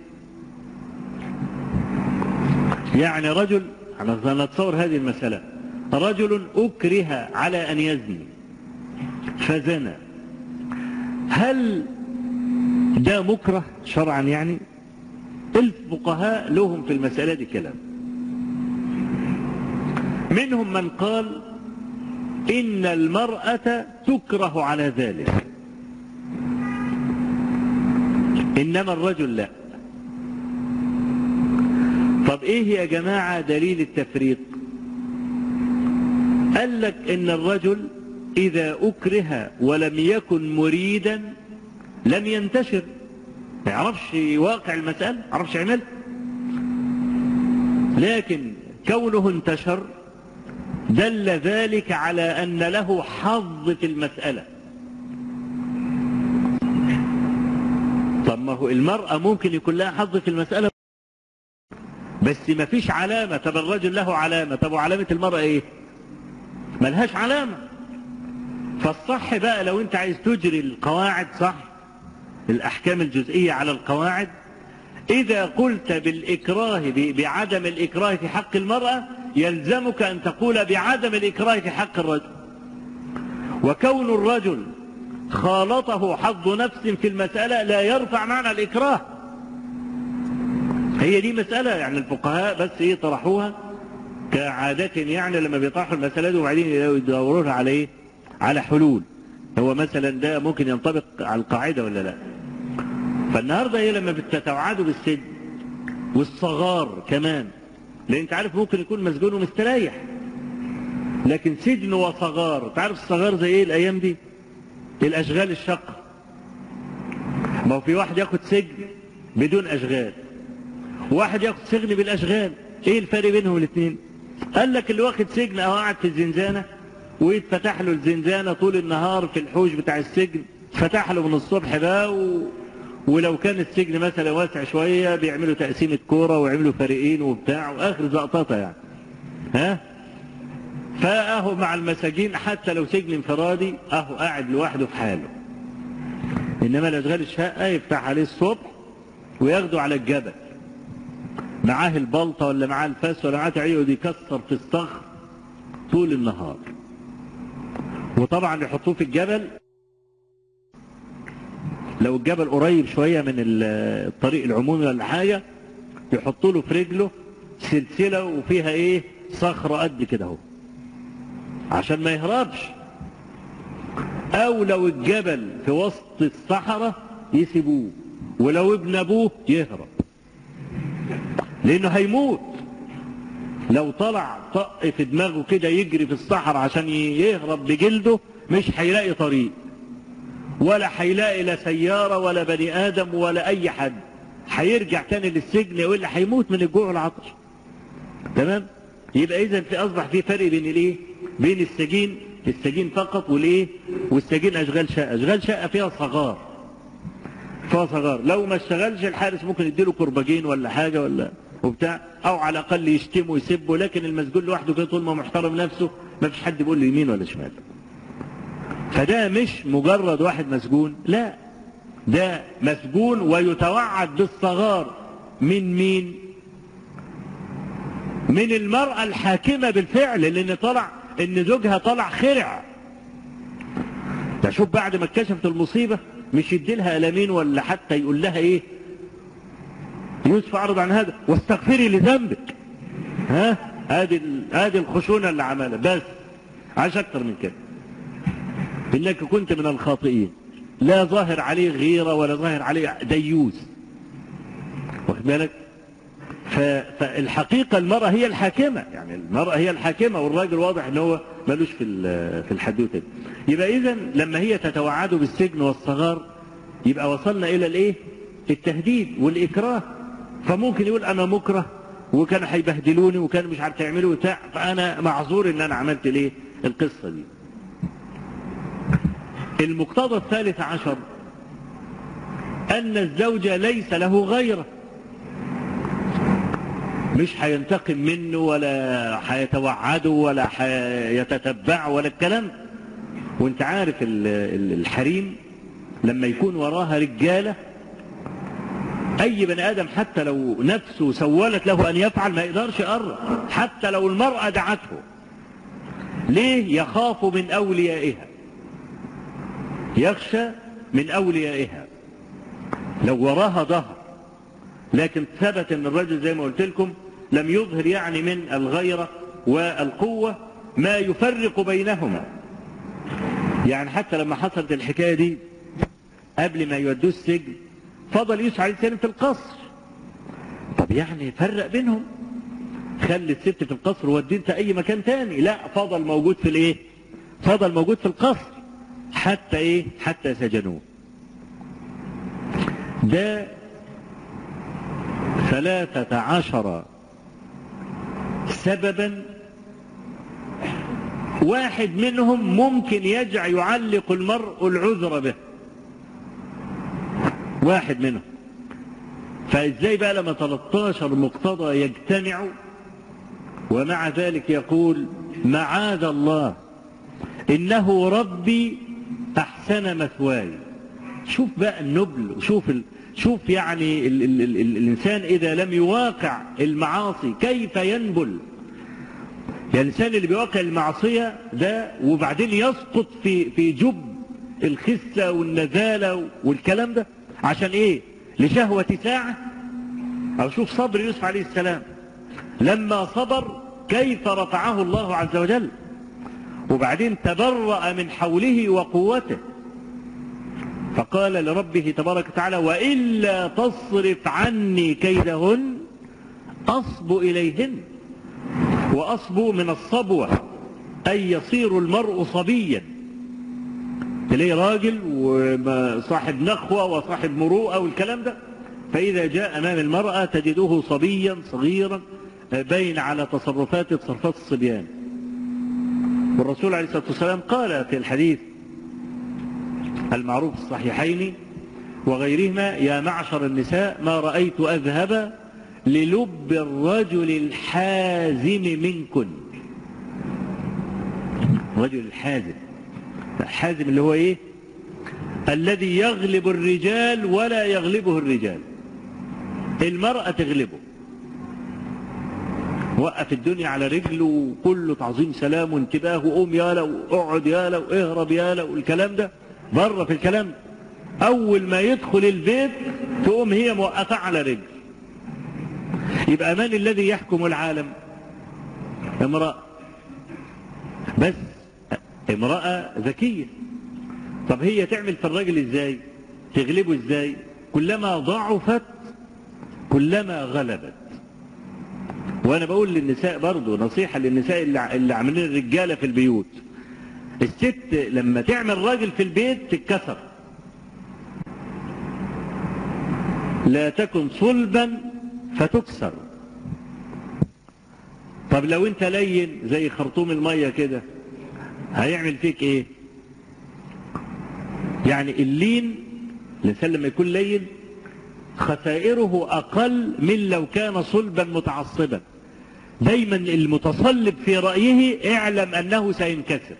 يعني رجل أنا نتصور هذه المسألة رجل أكره على أن يزني فزنى هل ده مكره شرعا يعني الفقهاء لهم في المسألة دي كلام منهم من قال إن المرأة تكره على ذلك إنما الرجل لا طب إيه يا جماعة دليل التفريق قال لك إن الرجل إذا أكره ولم يكن مريدا لم ينتشر ما يعرفش واقع المسألة ما يعرفش يعمل لكن كونه انتشر دل ذلك على أن له حظ في المسألة طب ما هو المرأة ممكن يكون لها حظ في المسألة بس ما فيش علامة طب الرجل له علامة طب وعلامة المرأة ايه ملهاش علامة فالصح بقى لو انت عايز تجري القواعد صح الأحكام الجزئية على القواعد إذا قلت بالإكراه بعدم الإكراه في حق المرأة يلزمك أن تقول بعدم الإكراه في حق الرجل وكون الرجل خالطه حظ نفس في المسألة لا يرفع معنى الإكراه هي دي مسألة يعني الفقهاء بس ايه طرحوها كعادة يعني لما بيطرحوا المسألة دي وبعدين يدورونها على ايه على حلول هو مثلا ده ممكن ينطبق على القاعدة ولا لا فالنهاردة ايه لما بتتوعدوا بالسجن والصغار كمان لان انت عارف ممكن يكون مسجون ومستريح لكن سجن وصغار تعرف الصغار زي ايه الايام دي الاشغال الشقة ما هو في واحد ياخد سجن بدون اشغال واحد ياخد سجن بالاشغال ايه الفرق بينهم الاثنين قال لك اللي واخد سجن او قاعد في الزنزانة ويتفتح له الزنزانة طول النهار في الحوش بتاع السجن فتح له من الصبح بقى و... ولو كان السجن مثلا واسع شوية بيعملوا تقسيمة كورة ويعملوا فريقين وبتاع واخر زقططة يعني ها فاهو مع المساجين حتى لو سجن انفرادي اهو قاعد لوحده في حاله انما الاشغال الشقة يفتح عليه الصبح وياخده على الجبل معاه البلطة ولا معاه الفاس ولا معاه يقعد يكسر في الصخر طول النهار وطبعا يحطوه في الجبل لو الجبل قريب شوية من الطريق العمومي ولا حاجة يحطوا له في رجله سلسلة وفيها ايه صخرة قد كده اهو عشان ما يهربش او لو الجبل في وسط الصحراء يسيبوه ولو ابن ابوه يهرب لانه هيموت لو طلع طق في دماغه كده يجري في الصحراء عشان يهرب بجلده مش هيلاقي طريق ولا هيلاقي لا سيارة ولا بني آدم ولا أي حد هيرجع تاني للسجن ولا هيموت من الجوع والعطش تمام يبقى إذا في أصبح في فرق بين الإيه بين السجين السجين فقط والإيه والسجين أشغال شقة أشغال شقة فيها صغار فيها صغار لو ما اشتغلش الحارس ممكن يديله كرباجين ولا حاجة ولا وبتاع او على الاقل يشتمه ويسبه لكن المسجون لوحده كده طول ما محترم نفسه ما فيش حد بيقول له يمين ولا شمال فده مش مجرد واحد مسجون لا ده مسجون ويتوعد بالصغار من مين من المرأة الحاكمة بالفعل لان طلع ان زوجها طلع خرع ده شوف بعد ما اكتشفت المصيبة مش يديلها ألمين ولا حتى يقول لها ايه يوسف أعرض عن هذا واستغفري لذنبك ها هذه هذه الخشونة اللي عملها بس عاش أكتر من كده إنك كنت من الخاطئين لا ظاهر عليه غيرة ولا ظاهر عليه ديوس واخد بالك فالحقيقة المرأة هي الحاكمة يعني المرأة هي الحاكمة والراجل واضح ان هو ملوش في في الحدوتة دي يبقى إذا لما هي تتوعد بالسجن والصغار يبقى وصلنا إلى الإيه؟ التهديد والإكراه فممكن يقول انا مكره وكانوا هيبهدلوني وكانوا مش عارف يعملوا بتاع فانا معذور ان انا عملت ليه القصه دي المقتضى الثالث عشر ان الزوج ليس له غيره مش هينتقم منه ولا هيتوعده ولا هيتتبعه ولا الكلام وانت عارف الحريم لما يكون وراها رجاله اي بني ادم حتى لو نفسه سولت له ان يفعل ما يقدرش يقرب حتى لو المرأة دعته ليه يخاف من اوليائها يخشى من اوليائها لو وراها ظهر لكن ثبت ان الرجل زي ما قلت لكم لم يظهر يعني من الغيرة والقوة ما يفرق بينهما يعني حتى لما حصلت الحكاية دي قبل ما يودوه السجن فضل يوسف عليه السلام في القصر طب يعني فرق بينهم خلي الست في القصر ودي انت اي مكان تاني لا فضل موجود في الايه فضل موجود في القصر حتى ايه حتى سجنوه ده ثلاثة عشر سببا واحد منهم ممكن يجع يعلق المرء العذر به واحد منهم فازاي بقى لما 13 مقتضى يجتمعوا ومع ذلك يقول معاذ الله انه ربي احسن مثواي شوف بقى النبل وشوف ال... شوف يعني ال... ال... ال... الانسان اذا لم يواقع المعاصي كيف ينبل يعني الإنسان اللي بيواقع المعصية ده وبعدين يسقط في في جب الخسة والنزالة والكلام ده عشان إيه؟ لشهوة ساعة أو شوف صبر يوسف عليه السلام لما صبر كيف رفعه الله عز وجل وبعدين تبرأ من حوله وقوته فقال لربه تبارك وتعالى وإلا تصرف عني كيدهن أصب إليهن وأصب من الصبوة أي يصير المرء صبيا تلاقيه راجل وصاحب نخوة وصاحب مروءة والكلام ده فإذا جاء أمام المرأة تجده صبيا صغيرا بين على تصرفات تصرفات الصبيان والرسول عليه الصلاة والسلام قال في الحديث المعروف في الصحيحين وغيرهما يا معشر النساء ما رأيت أذهب للب الرجل الحازم منكن الرجل الحازم الحازم اللي هو ايه الذي يغلب الرجال ولا يغلبه الرجال المرأة تغلبه وقف الدنيا على رجله وكله تعظيم سلام وانتباه وقوم يالا واقعد يالا واهرب يالا والكلام ده بره في الكلام ده اول ما يدخل البيت تقوم هي موقفة على رجل يبقى من الذي يحكم العالم امرأة بس امرأة ذكية طب هي تعمل في الراجل ازاي تغلبه ازاي كلما ضعفت كلما غلبت وانا بقول للنساء برضو نصيحة للنساء اللي اللي عاملين الرجالة في البيوت الست لما تعمل راجل في البيت تتكسر لا تكن صلبا فتكسر طب لو انت لين زي خرطوم المية كده هيعمل فيك ايه يعني اللين الانسان لما يكون لين خسائره اقل من لو كان صلبا متعصبا دايما المتصلب في رأيه اعلم انه سينكسر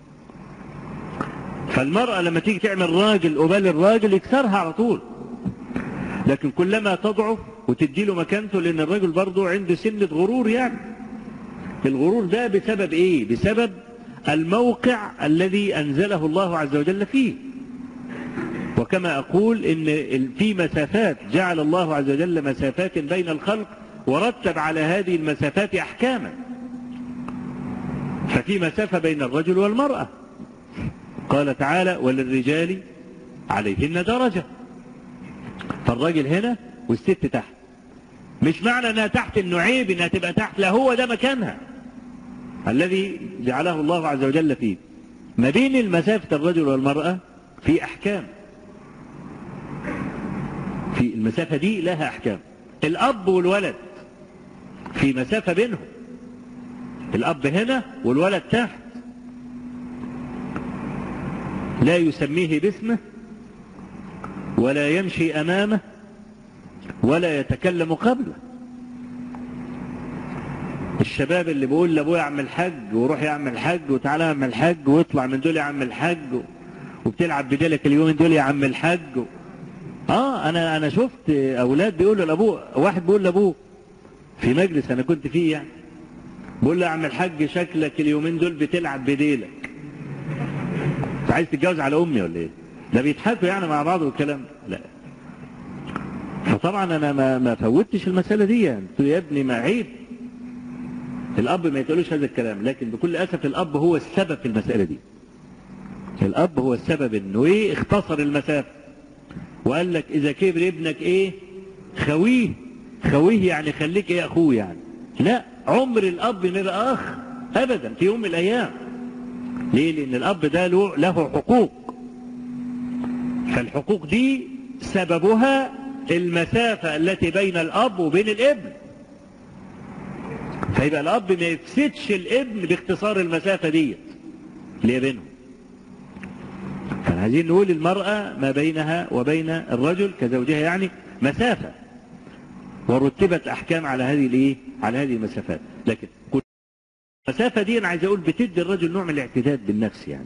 فالمرأة لما تيجي تعمل راجل قبال الراجل يكسرها على طول لكن كلما تضعف وتدي له مكانته لان الراجل برضه عنده سنة غرور يعني الغرور ده بسبب ايه بسبب الموقع الذي انزله الله عز وجل فيه وكما اقول ان في مسافات جعل الله عز وجل مسافات بين الخلق ورتب على هذه المسافات احكاما ففي مسافة بين الرجل والمرأة قال تعالى وللرجال عليهن درجة فالراجل هنا والست تحت مش معنى انها تحت انه عيب انها تبقى تحت لا هو ده مكانها الذي جعله الله عز وجل فيه ما بين المسافة الرجل والمرأة في احكام في المسافة دي لها احكام الاب والولد في مسافة بينهم الاب هنا والولد تحت لا يسميه باسمه ولا يمشي امامه ولا يتكلم قبله الشباب اللي بيقول لابويا اعمل حج وروح يعمل حج وتعالى اعمل حج واطلع من دول يعمل حج وبتلعب بديلك اليومين دول يا عم الحج اه انا انا شفت اولاد بيقولوا لابوه واحد بيقول لابوه في مجلس انا كنت فيه يعني بيقول له يا عم الحاج شكلك اليومين دول بتلعب بديلك انت عايز تتجوز على امي ولا ايه ده بيضحكوا يعني مع بعض والكلام لا فطبعا انا ما ما فوتش المساله دي يعني قلت له يا ابني ما عيب الاب ما يتقولوش هذا الكلام لكن بكل اسف الاب هو السبب في المساله دي الاب هو السبب انه ايه اختصر المسافه وقال لك اذا كبر ابنك ايه خويه خويه يعني خليك ايه اخوه يعني لا عمر الاب ما يبقى اخ ابدا في يوم من الايام ليه لان الاب ده له له حقوق فالحقوق دي سببها المسافة التي بين الأب وبين الابن فيبقى الأب ما يفسدش الابن باختصار المسافة دي اللي هي بينهم فعايزين نقول المرأة ما بينها وبين الرجل كزوجها يعني مسافة ورتبت أحكام على هذه الايه على هذه المسافات لكن كل المسافة دي أنا عايز أقول بتدي الرجل نوع من الاعتداد بالنفس يعني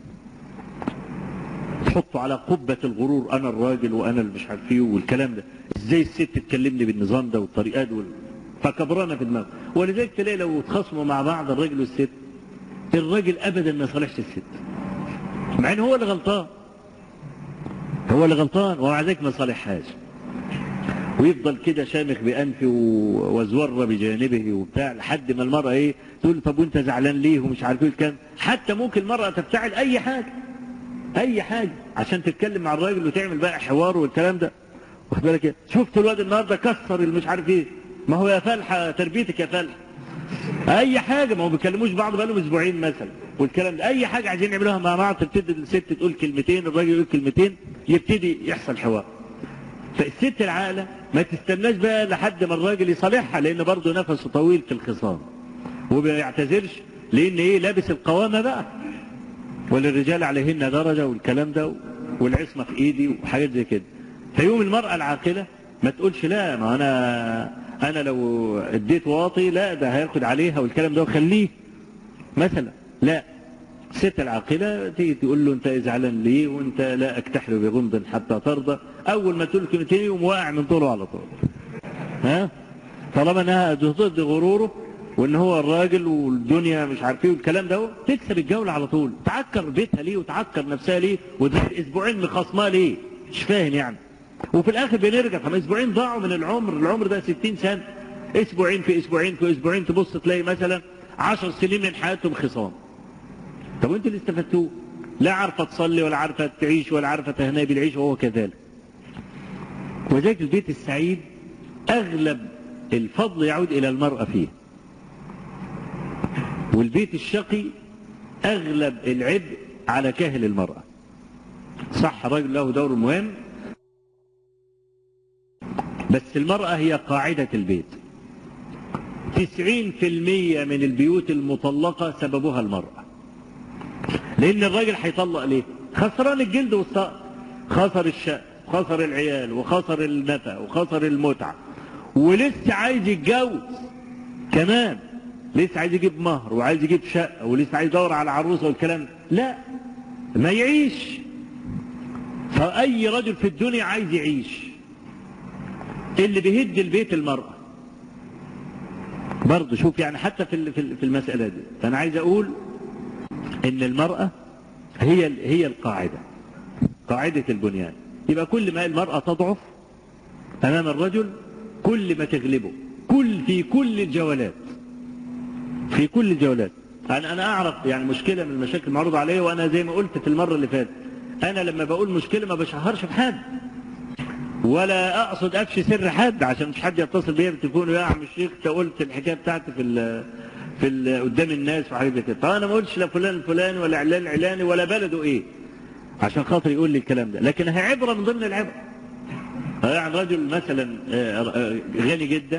تحطه على قبة الغرور أنا الراجل وأنا اللي مش عارف ايه والكلام ده إزاي الست تكلمني بالنظام ده والطريقة دي فكبرانه في دماغه ولذلك تلاقي لو اتخاصموا مع بعض الراجل والست الراجل ابدا ما يصالحش الست مع ان هو اللي غلطان هو اللي غلطان ومع ذلك ما صالحهاش ويفضل كده شامخ بانفه وزور بجانبه وبتاع لحد ما المراه ايه تقول طب وانت زعلان ليه ومش عارف ايه الكلام حتى ممكن المراه تفتعل اي حاجه اي حاجه عشان تتكلم مع الراجل وتعمل بقى حوار والكلام ده واخد بالك ايه شفت الواد النهارده كسر اللي مش عارف ايه ما هو يا فلحه تربيتك يا فلحه اي حاجه ما هو بيكلموش بعض بقالهم اسبوعين مثلا والكلام ده اي حاجه عايزين يعملوها مع بعض تبتدي الست تقول كلمتين الراجل يقول كلمتين يبتدي يحصل حوار فالست العاقله ما تستناش بقى لحد ما الراجل يصالحها لان برضه نفسه طويل في الخصام وما بيعتذرش لان ايه لابس القوامه بقى وللرجال عليهن درجه والكلام ده والعصمه في ايدي وحاجات زي كده فيوم المراه العاقله ما تقولش لا ما انا انا لو اديت واطي لا ده هياخد عليها والكلام ده وخليه مثلا لا الست العاقلة تيجي تقول له انت زعلان ليه وانت لا اكتحل بغمض حتى ترضى اول ما تقول كلمتين يقوم واقع من طوله على طول ها طالما انها ضد غروره وان هو الراجل والدنيا مش عارف ايه والكلام ده تكسب الجوله على طول تعكر بيتها ليه وتعكر نفسها ليه وتبقى اسبوعين مخاصماه ليه مش فاهم يعني وفي الاخر بنرجع طب اسبوعين ضاعوا من العمر العمر ده 60 سنه اسبوعين في اسبوعين في اسبوعين تبص تلاقي مثلا 10 سنين من حياتهم خصام طب وانت اللي استفدتوه لا عارفه تصلي ولا عارفه تعيش ولا عارفه تهنى بالعيش وهو كذلك وذلك البيت السعيد اغلب الفضل يعود الى المراه فيه والبيت الشقي اغلب العبء على كاهل المراه صح الرجل له دور مهم بس المرأة هي قاعدة البيت تسعين في المية من البيوت المطلقة سببها المرأة لأن الراجل هيطلق ليه خسران الجلد والسقط خسر الشقة خسر العيال وخسر النفع وخسر المتعة ولسه عايز يتجوز كمان لسه عايز يجيب مهر وعايز يجيب شقة ولسه عايز يدور على عروسة والكلام ده لا ما يعيش فأي رجل في الدنيا عايز يعيش اللي بيهد البيت المرأة برضه شوف يعني حتى في في المسألة دي فأنا عايز أقول إن المرأة هي هي القاعدة قاعدة البنيان يبقى كل ما المرأة تضعف أمام الرجل كل ما تغلبه كل في كل الجولات في كل الجولات أنا أنا أعرف يعني مشكلة من المشاكل المعروضة عليا وأنا زي ما قلت في المرة اللي فاتت أنا لما بقول مشكلة ما بشهرش في حد ولا اقصد افشي سر حد عشان مش حد يتصل بيا بالتليفون يا عم الشيخ انت قلت الحكايه بتاعتي في ال في ال قدام الناس وحاجات زي كده طبعا انا ما قلتش لا فلان الفلاني ولا علان العلاني ولا بلده ايه عشان خاطر يقول لي الكلام ده لكن هي عبره من ضمن العبر يعني رجل مثلا غني جدا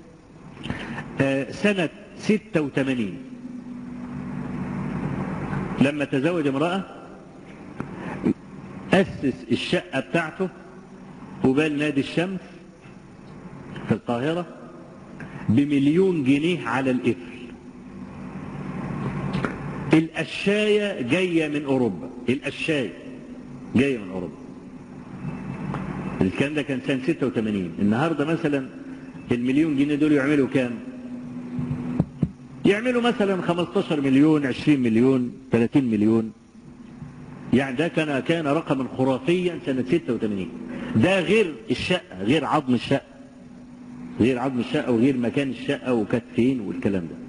سنه 86 لما تزوج امراه اسس الشقه بتاعته قبال نادي الشمس في القاهرة بمليون جنيه على الإثر القشاية جاية من أوروبا القشاية جاية من أوروبا الكلام ده كان سنة 86 النهاردة مثلا المليون جنيه دول يعملوا كام يعملوا مثلا 15 مليون 20 مليون 30 مليون يعني ده كان كان رقما خرافيا سنة 86 ده غير الشقة غير عظم الشقة غير عظم الشقة وغير مكان الشقة وكانت فين والكلام ده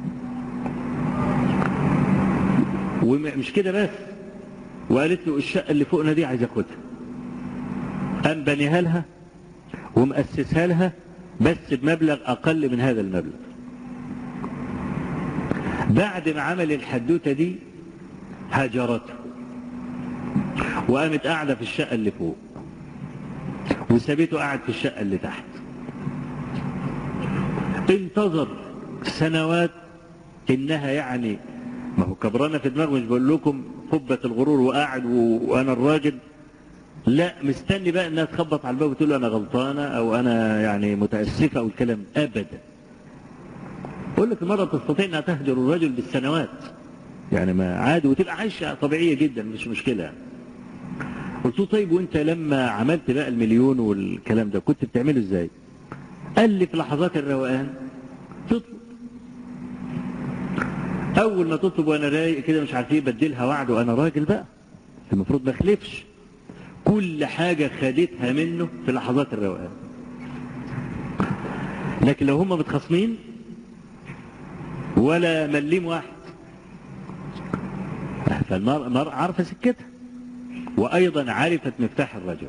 ومش كده بس وقالت له الشقة اللي فوقنا دي عايز اخدها قام بنيها لها ومؤسسها لها بس بمبلغ اقل من هذا المبلغ بعد ما عمل الحدوتة دي هجرته وقامت قاعدة في الشقة اللي فوق وسابته قاعد في الشقة اللي تحت انتظر سنوات انها يعني ما هو كبرانة في دماغه مش بقول لكم قبة الغرور وقاعد و... وانا الراجل لا مستني بقى انها تخبط على الباب وتقول له انا غلطانة او انا يعني متأسفة او الكلام ابدا اقول لك المرة تستطيع انها تهجر الرجل بالسنوات يعني ما عادي وتبقى عايشة طبيعية جدا مش مشكلة يعني. قلت له طيب وانت لما عملت بقى المليون والكلام ده كنت بتعمله ازاي قال لي في لحظات الروقان تطلب اول ما تطلب وانا رايق كده مش عارف ايه بدلها وعد وانا راجل بقى المفروض ما اخلفش كل حاجة خدتها منه في لحظات الروقان لكن لو هم متخاصمين ولا مليم واحد فالمرأة عارفة سكتها وأيضا عرفت مفتاح الرجل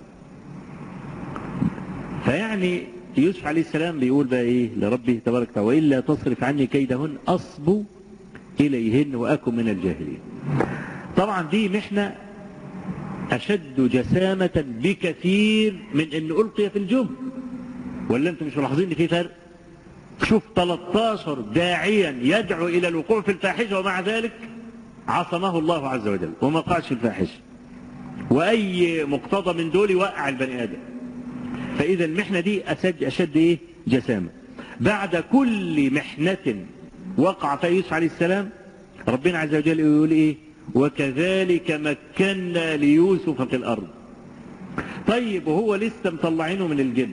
فيعني يوسف عليه السلام بيقول بقى ايه لربه تبارك وتعالى والا تصرف عني كيدهن اصب اليهن واكن من الجاهلين طبعا دي محنه اشد جسامه بكثير من ان القي في الجب ولا انتم مش ملاحظين ان في فرق شوف 13 داعيا يدعو الى الوقوع في الفاحشه ومع ذلك عصمه الله عز وجل وما وقعش في الفاحشه واي مقتضى من دول يوقع البني ادم فإذا المحنة دي أشد, أشد إيه؟ جسامة بعد كل محنة وقع فيها يوسف عليه السلام ربنا عز وجل يقول إيه وكذلك مكنا ليوسف في الأرض طيب وهو لسه مطلعينه من الجن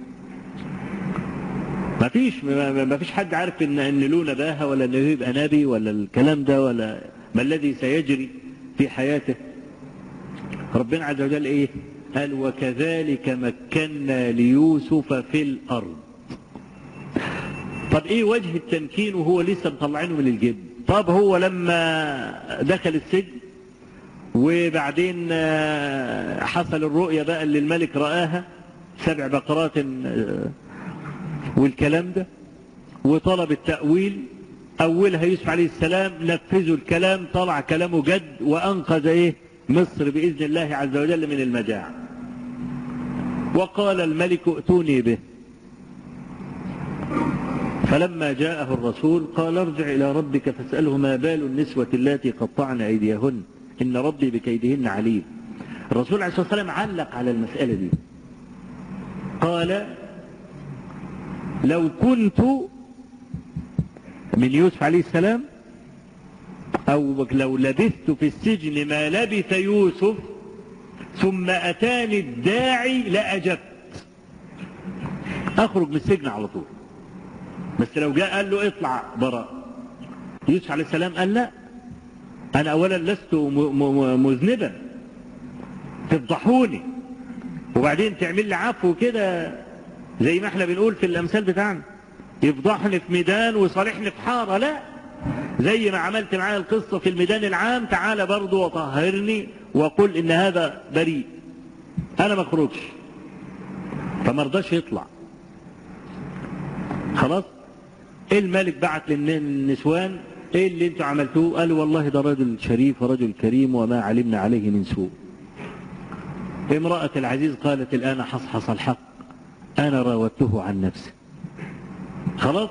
ما فيش ما فيش حد عارف ان ان له نباهه ولا انه يبقى نبي ولا الكلام ده ولا ما الذي سيجري في حياته ربنا عز وجل ايه قال وكذلك مكنا ليوسف في الأرض طب ايه وجه التمكين وهو لسه مطلعينه من الجب طب هو لما دخل السجن وبعدين حصل الرؤية بقى اللي الملك رآها سبع بقرات والكلام ده وطلب التأويل أولها يوسف عليه السلام نفذوا الكلام طلع كلامه جد وأنقذ إيه مصر بإذن الله عز وجل من المجاعة وقال الملك ائتوني به فلما جاءه الرسول قال ارجع إلى ربك فاسأله ما بال النسوة التي قطعن أيديهن إن ربي بكيدهن عليم الرسول عليه الصلاة والسلام علق على المسألة دي قال لو كنت من يوسف عليه السلام أو لو لبثت في السجن ما لبث يوسف ثم أتاني الداعي لأجبت أخرج من السجن على طول بس لو جاء قال له اطلع براء يوسف عليه السلام قال لا أنا أولا لست مذنبا تفضحوني وبعدين تعمل لي عفو كده زي ما احنا بنقول في الأمثال بتاعنا يفضحني في ميدان ويصالحني في حارة لا زي ما عملت معايا القصة في الميدان العام تعالى برضو وطهرني وقل ان هذا بريء انا ما اخرجش فما رضاش يطلع خلاص الملك بعت للنسوان ايه اللي انتوا عملتوه قالوا والله ده رجل شريف ورجل كريم وما علمنا عليه من سوء امرأة العزيز قالت الآن حصحص الحق أنا راودته عن نفسه خلاص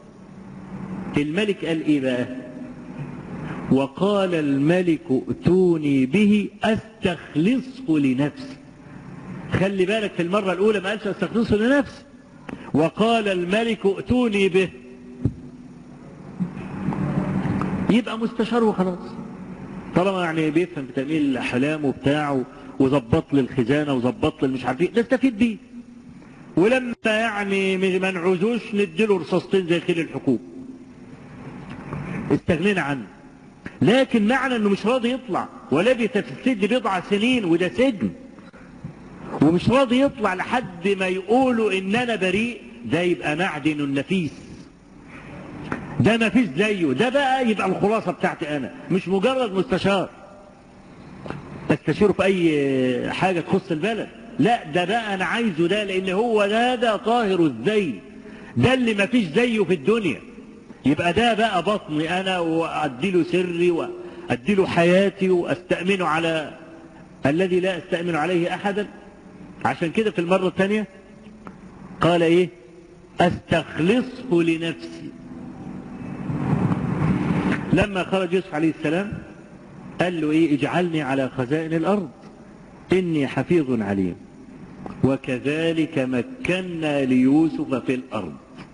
الملك قال ايه بقى وقال الملك ائتوني به استخلصه لنفسي خلي بالك في المرة الأولى ما قالش استخلصه لنفسي وقال الملك ائتوني به يبقى مستشار وخلاص طالما يعني بيفهم في تأمين الأحلام وبتاعه وظبط لي الخزانة وظبط لي مش عارف ايه نستفيد بيه ولما يعني ما نعوزوش نديله رصاصتين زي خيل الحكومة استغنينا عنه لكن معنى انه مش راضي يطلع ولبث في السجن بضع سنين وده سجن ومش راضي يطلع لحد ما يقولوا ان انا بريء ده يبقى معدن نفيس ده ما فيش زيه ده بقى يبقى الخلاصة بتاعتي انا مش مجرد مستشار استشيره في اي حاجة تخص البلد لا ده بقى انا عايزه ده لان هو ده ده طاهر الزين ده اللي ما فيش زيه في الدنيا يبقى ده بقى بطني انا واديله سري واديله حياتي واستأمنه على الذي لا استأمن عليه احدا عشان كده في المرة الثانية قال ايه استخلصه لنفسي لما خرج يوسف عليه السلام قال له ايه اجعلني على خزائن الارض اني حفيظ عليم وكذلك مكنا ليوسف في الارض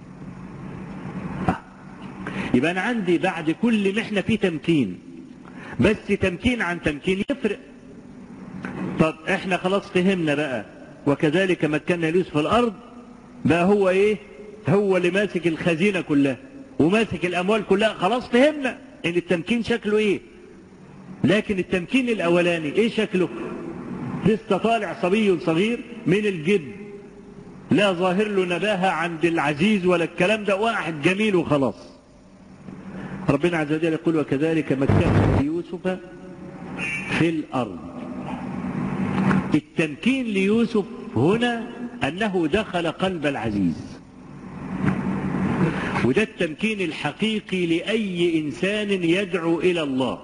يبقى انا عندي بعد كل محنه في تمكين بس تمكين عن تمكين يفرق طب احنا خلاص فهمنا بقى وكذلك مكنا ليوسف في الارض بقى هو ايه هو اللي ماسك الخزينة كلها وماسك الأموال كلها خلاص فهمنا إن التمكين شكله إيه لكن التمكين الأولاني إيه شكله لسه طالع صبي صغير من الجد لا ظاهر له نباهة عند العزيز ولا الكلام ده واحد جميل وخلاص ربنا عز وجل يقول وكذلك مكنا ليوسف في الأرض التمكين ليوسف هنا أنه دخل قلب العزيز وده التمكين الحقيقي لأي إنسان يدعو إلى الله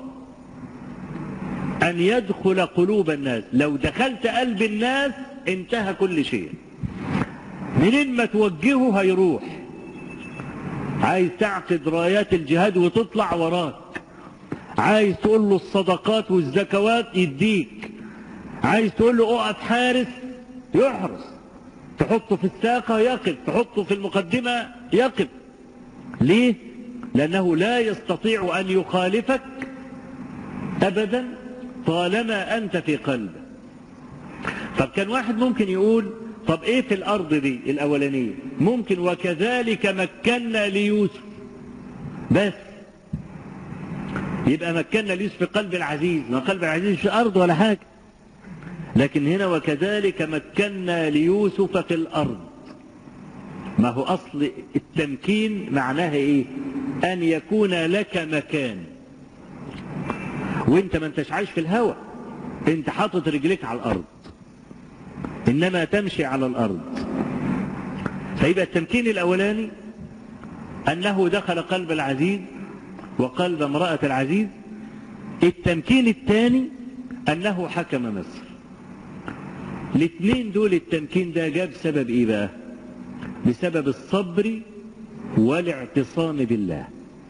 أن يدخل قلوب الناس لو دخلت قلب الناس انتهى كل شيء منين ما توجهه هيروح عايز تعقد رايات الجهاد وتطلع وراك عايز تقول له الصدقات والزكوات يديك عايز تقول له اقف حارس يحرس تحطه في الساقة يقف تحطه في المقدمة يقف ليه لأنه لا يستطيع أن يخالفك أبدا طالما أنت في قلبه طب كان واحد ممكن يقول طب ايه في الارض دي الاولانية ممكن وكذلك مكنا ليوسف بس يبقى مكنا ليوسف في قلب العزيز ما قلب العزيز في ارض ولا حاجة لكن هنا وكذلك مكنا ليوسف في الارض ما هو اصل التمكين معناها ايه ان يكون لك مكان وانت ما انتش عايش في الهواء انت حاطط رجليك على الارض انما تمشي على الارض فيبقى التمكين الاولاني انه دخل قلب العزيز وقلب امرأة العزيز التمكين الثاني انه حكم مصر الاثنين دول التمكين ده جاب سبب ايه بقى بسبب الصبر والاعتصام بالله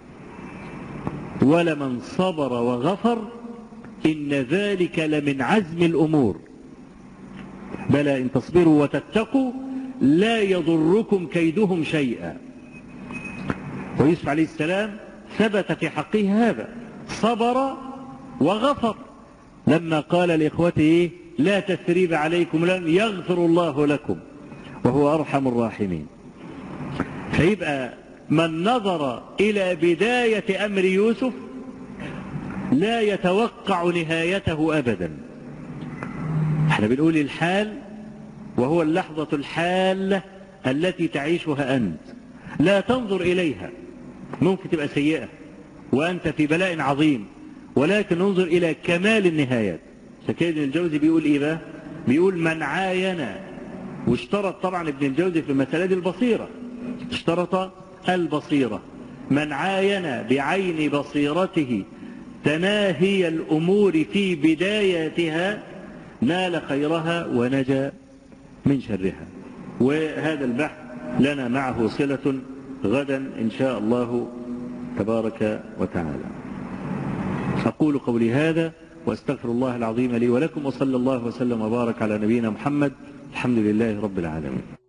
ولمن صبر وغفر إن ذلك لمن عزم الأمور بلى إن تصبروا وتتقوا لا يضركم كيدهم شيئا ويوسف عليه السلام ثبت في حقه هذا صبر وغفر لما قال لإخوته إيه لا تثريب عليكم لن يغفر الله لكم وهو أرحم الراحمين فيبقى من نظر إلى بداية أمر يوسف لا يتوقع نهايته أبدا احنا بنقول الحال وهو اللحظة الحالة التي تعيشها أنت لا تنظر إليها ممكن تبقى سيئة وأنت في بلاء عظيم ولكن انظر إلى كمال النهايات سكين الجوزي بيقول إيه بقى بيقول من عاين واشترط طبعا ابن الجوزي في المسألة دي البصيرة اشترط البصيرة من عاين بعين بصيرته تناهي الأمور في بداياتها نال خيرها ونجا من شرها وهذا البحث لنا معه صلة غدا إن شاء الله تبارك وتعالى أقول قولي هذا واستغفر الله العظيم لي ولكم وصلى الله وسلم وبارك على نبينا محمد الحمد لله رب العالمين